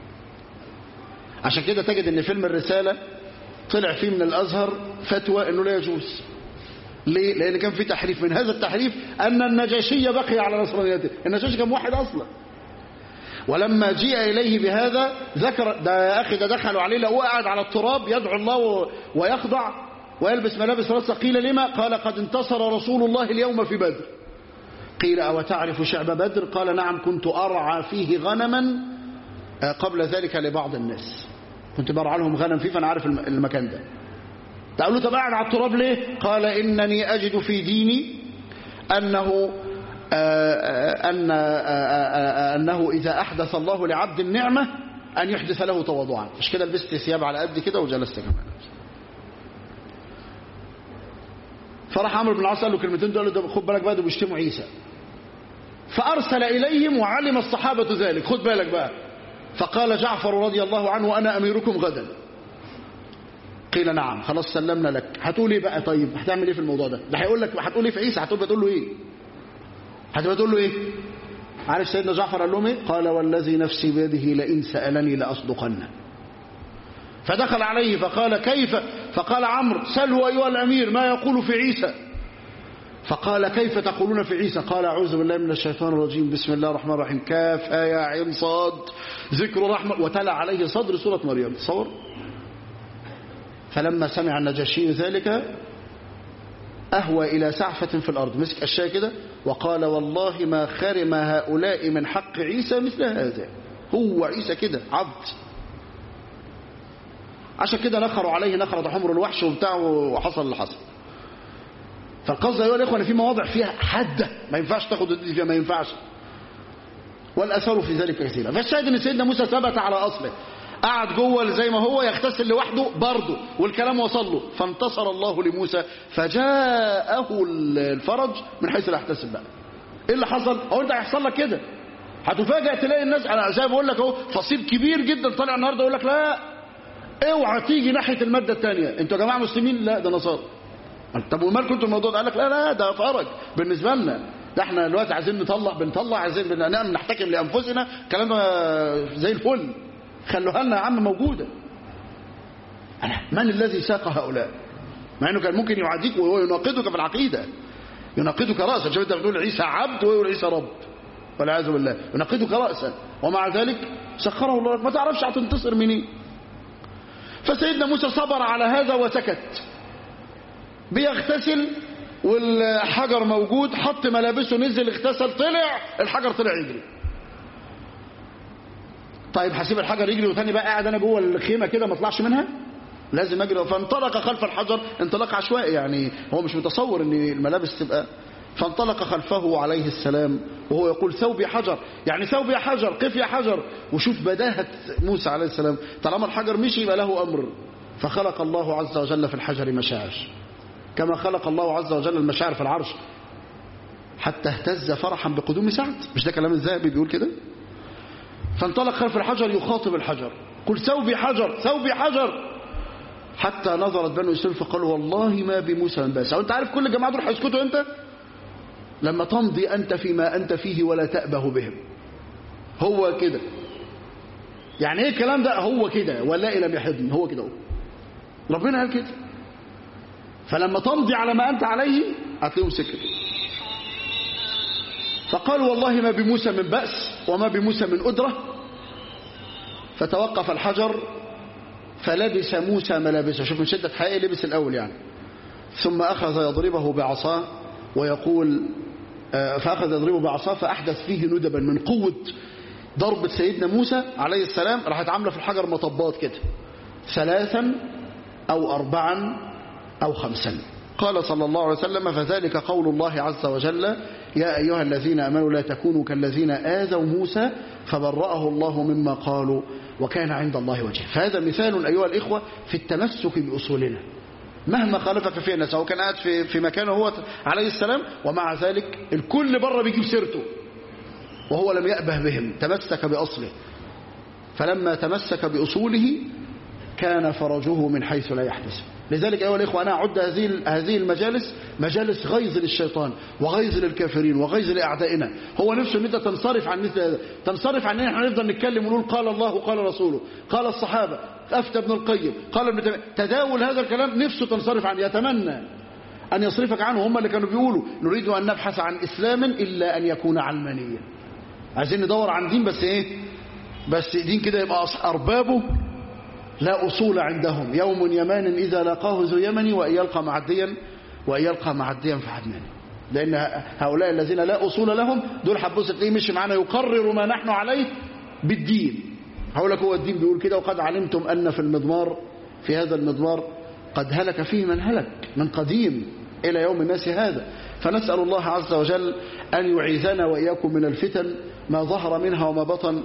عشان كده تجد ان فيلم الرسالة طلع فيه من الأزهر فتوى أنه لا يجوز ليه؟ لأن كان في تحريف من هذا التحريف أن النجاشي بقي على نصرانيته النجاشي كان موحد أصلا ولما جيء إليه بهذا ذكر ده يا أخي ده دخلوا عليه لو قاعد على التراب يدعو الله و- ويخضع ويلبس ملابس رصة قيل لما قال قد انتصر رسول الله اليوم في بدر قيل أو تعرف شعب بدر قال نعم كنت أرعى فيه غنما آه، قبل ذلك لبعض الناس كنت برعى لهم غنم فيه فأنا عارف الم- المكان ده تقول له طب قاعد على التراب ليه قال إنني أجد في ديني أنه آه، آه، أن آه، آه، آه، أنه إذا أحدث الله لعبد النعمة أن يحدث له تواضعا مش كده لبست ثياب على قد كده وجلست كمان فراح عمرو بن العاص قال له كلمتين دول قال له ده خد بالك بقى ده بيشتموا عيسى فأرسل إليهم وعلم الصحابة ذلك خد بالك بقى فقال جعفر رضي الله عنه وأنا أميركم غدا قيل نعم خلاص سلمنا لك هتقول ايه بقى طيب هتعمل ايه في الموضوع ده ده هيقول لك هتقول ايه في عيسى هتقول بتقول له ايه هتبقى تقول له ايه عارف سيدنا جعفر قال لهم ايه قال والذي نفسي بيده لئن سألني لأصدقنه فدخل عليه فقال كيف فقال عمرو سلوا أيها الأمير ما يقول في عيسى فقال كيف تقولون في عيسى قال أعوذ بالله من الشيطان الرجيم بسم الله الرحمن الرحيم كاف يا عين صاد ذكر رحمة وتلا عليه صدر سورة مريم تصور فلما سمع النجاشي ذلك أهوى إلى سعفة في الأرض مسك الشاي كده وقال والله ما خرم هؤلاء من حق عيسى مثل هذا هو عيسى كده عبد عشان كده نخروا عليه نخرة حمر الوحش وبتاع وحصل اللي حصل فالقصد أيها الإخوة أن في مواضع فيها حدة ما ينفعش تاخد الدين فيها ما ينفعش والأثر في ذلك كثيرا فالشاهد أن سيدنا موسى ثبت على أصله قعد جوه زي ما هو يغتسل لوحده برضه والكلام وصل له فانتصر الله لموسى فجاءه الفرج من حيث لا يحتسب بقى ايه اللي حصل هو انت هيحصل لك كده هتفاجئ تلاقي الناس انا زي ما بقول لك اهو فصيل كبير جدا طالع النهارده يقول لك لا اوعى تيجي ناحيه الماده الثانيه انتوا يا جماعه مسلمين لا ده نصارى طب ومالكم انتوا الموضوع ده قال لك لا لا ده فرج بالنسبه لنا ده احنا دلوقتي عايزين نطلع بنطلع عايزين بنعمل نحتكم لانفسنا الكلام ده زي الفل خلوها لنا يا عم موجوده من الذي ساق هؤلاء مع انه كان ممكن يعاديك وهو يناقضك في العقيده يناقضك راسا شوف انت بتقول عيسى عبد ويقول عيسى رب والعياذ بالله يناقضك راسا ومع ذلك سخره الله لك ما تعرفش هتنتصر منين فسيدنا موسى صبر على هذا وسكت بيغتسل والحجر موجود حط ملابسه نزل اغتسل طلع الحجر طلع يجري طيب هسيب الحجر يجري وثاني بقى قاعد انا جوه الخيمه كده ما اطلعش منها لازم اجري فانطلق خلف الحجر انطلاق عشوائي يعني هو مش متصور ان الملابس تبقى فانطلق خلفه عليه السلام وهو يقول ثوبي حجر يعني ثوبي حجر قف يا حجر وشوف بداهة موسى عليه السلام طالما الحجر مشي يبقى له أمر فخلق الله عز وجل في الحجر مشاعر كما خلق الله عز وجل المشاعر في العرش حتى اهتز فرحا بقدوم سعد مش ده كلام الذهبي بيقول كده فانطلق خلف الحجر يخاطب الحجر قل ثوبي حجر ثوبي حجر حتى نظرت بنو اسرائيل فقالوا والله ما بموسى من باس انت عارف كل الجماعه دول هيسكتوا امتى لما تمضي انت فيما انت فيه ولا تأبه بهم هو كده يعني ايه الكلام ده هو كده ولا لم يحضني هو كده هو ربنا قال كده فلما تمضي على ما انت عليه هتلاقيهم سكتوا فقالوا والله ما بموسى من بأس وما بموسى من أدرة فتوقف الحجر فلبس موسى ملابسه شوف من شدة حقيقة لبس الأول يعني ثم أخذ يضربه بعصاه ويقول فأخذ يضربه بعصاه فأحدث فيه ندبا من قوة ضربة سيدنا موسى عليه السلام راحت عاملة في الحجر مطبات كده ثلاثا أو أربعا أو خمسا قال صلى الله عليه وسلم فذلك قول الله عز وجل يا أيها الذين أمنوا لا تكونوا كالذين آذوا موسى فبرأه الله مما قالوا وكان عند الله وجه فهذا مثال أيها الإخوة في التمسك بأصولنا مهما خالفك فيها الناس هو كان قاعد في, في مكانه هو عليه السلام ومع ذلك الكل بره بيجيب سيرته وهو لم يأبه بهم تمسك بأصله فلما تمسك بأصوله كان فرجه من حيث لا يحتسب لذلك أيها الإخوة أنا أعد هذه هذه المجالس مجالس غيظ للشيطان وغيظ للكافرين وغيظ لأعدائنا هو نفسه أن أنت تنصرف عن مثل هذا تنصرف عن أن احنا نفضل نتكلم ونقول قال الله وقال رسوله قال الصحابة أفتى ابن القيم قال ابن تيمية تداول هذا الكلام نفسه تنصرف عنه يتمنى أن يصرفك عنه هم اللي كانوا بيقولوا نريد أن نبحث عن إسلام إلا أن يكون علمانيا عايزين ندور عن دين بس إيه بس دين كده يبقى أربابه لا أصول عندهم يوم يمان إذا لقاه ذو يمني وإن يلقى معديا وإن يلقى معديا فعدنان لأن هؤلاء الذين لا أصول لهم دول حبوس تلاقيه مشي معانا يقرر ما نحن عليه بالدين هقول لك هو الدين بيقول كده وقد علمتم أن في المضمار في هذا المضمار قد هلك فيه من هلك من قديم إلى يوم الناس هذا فنسأل الله عز وجل أن يعيذنا وإياكم من الفتن ما ظهر منها وما بطن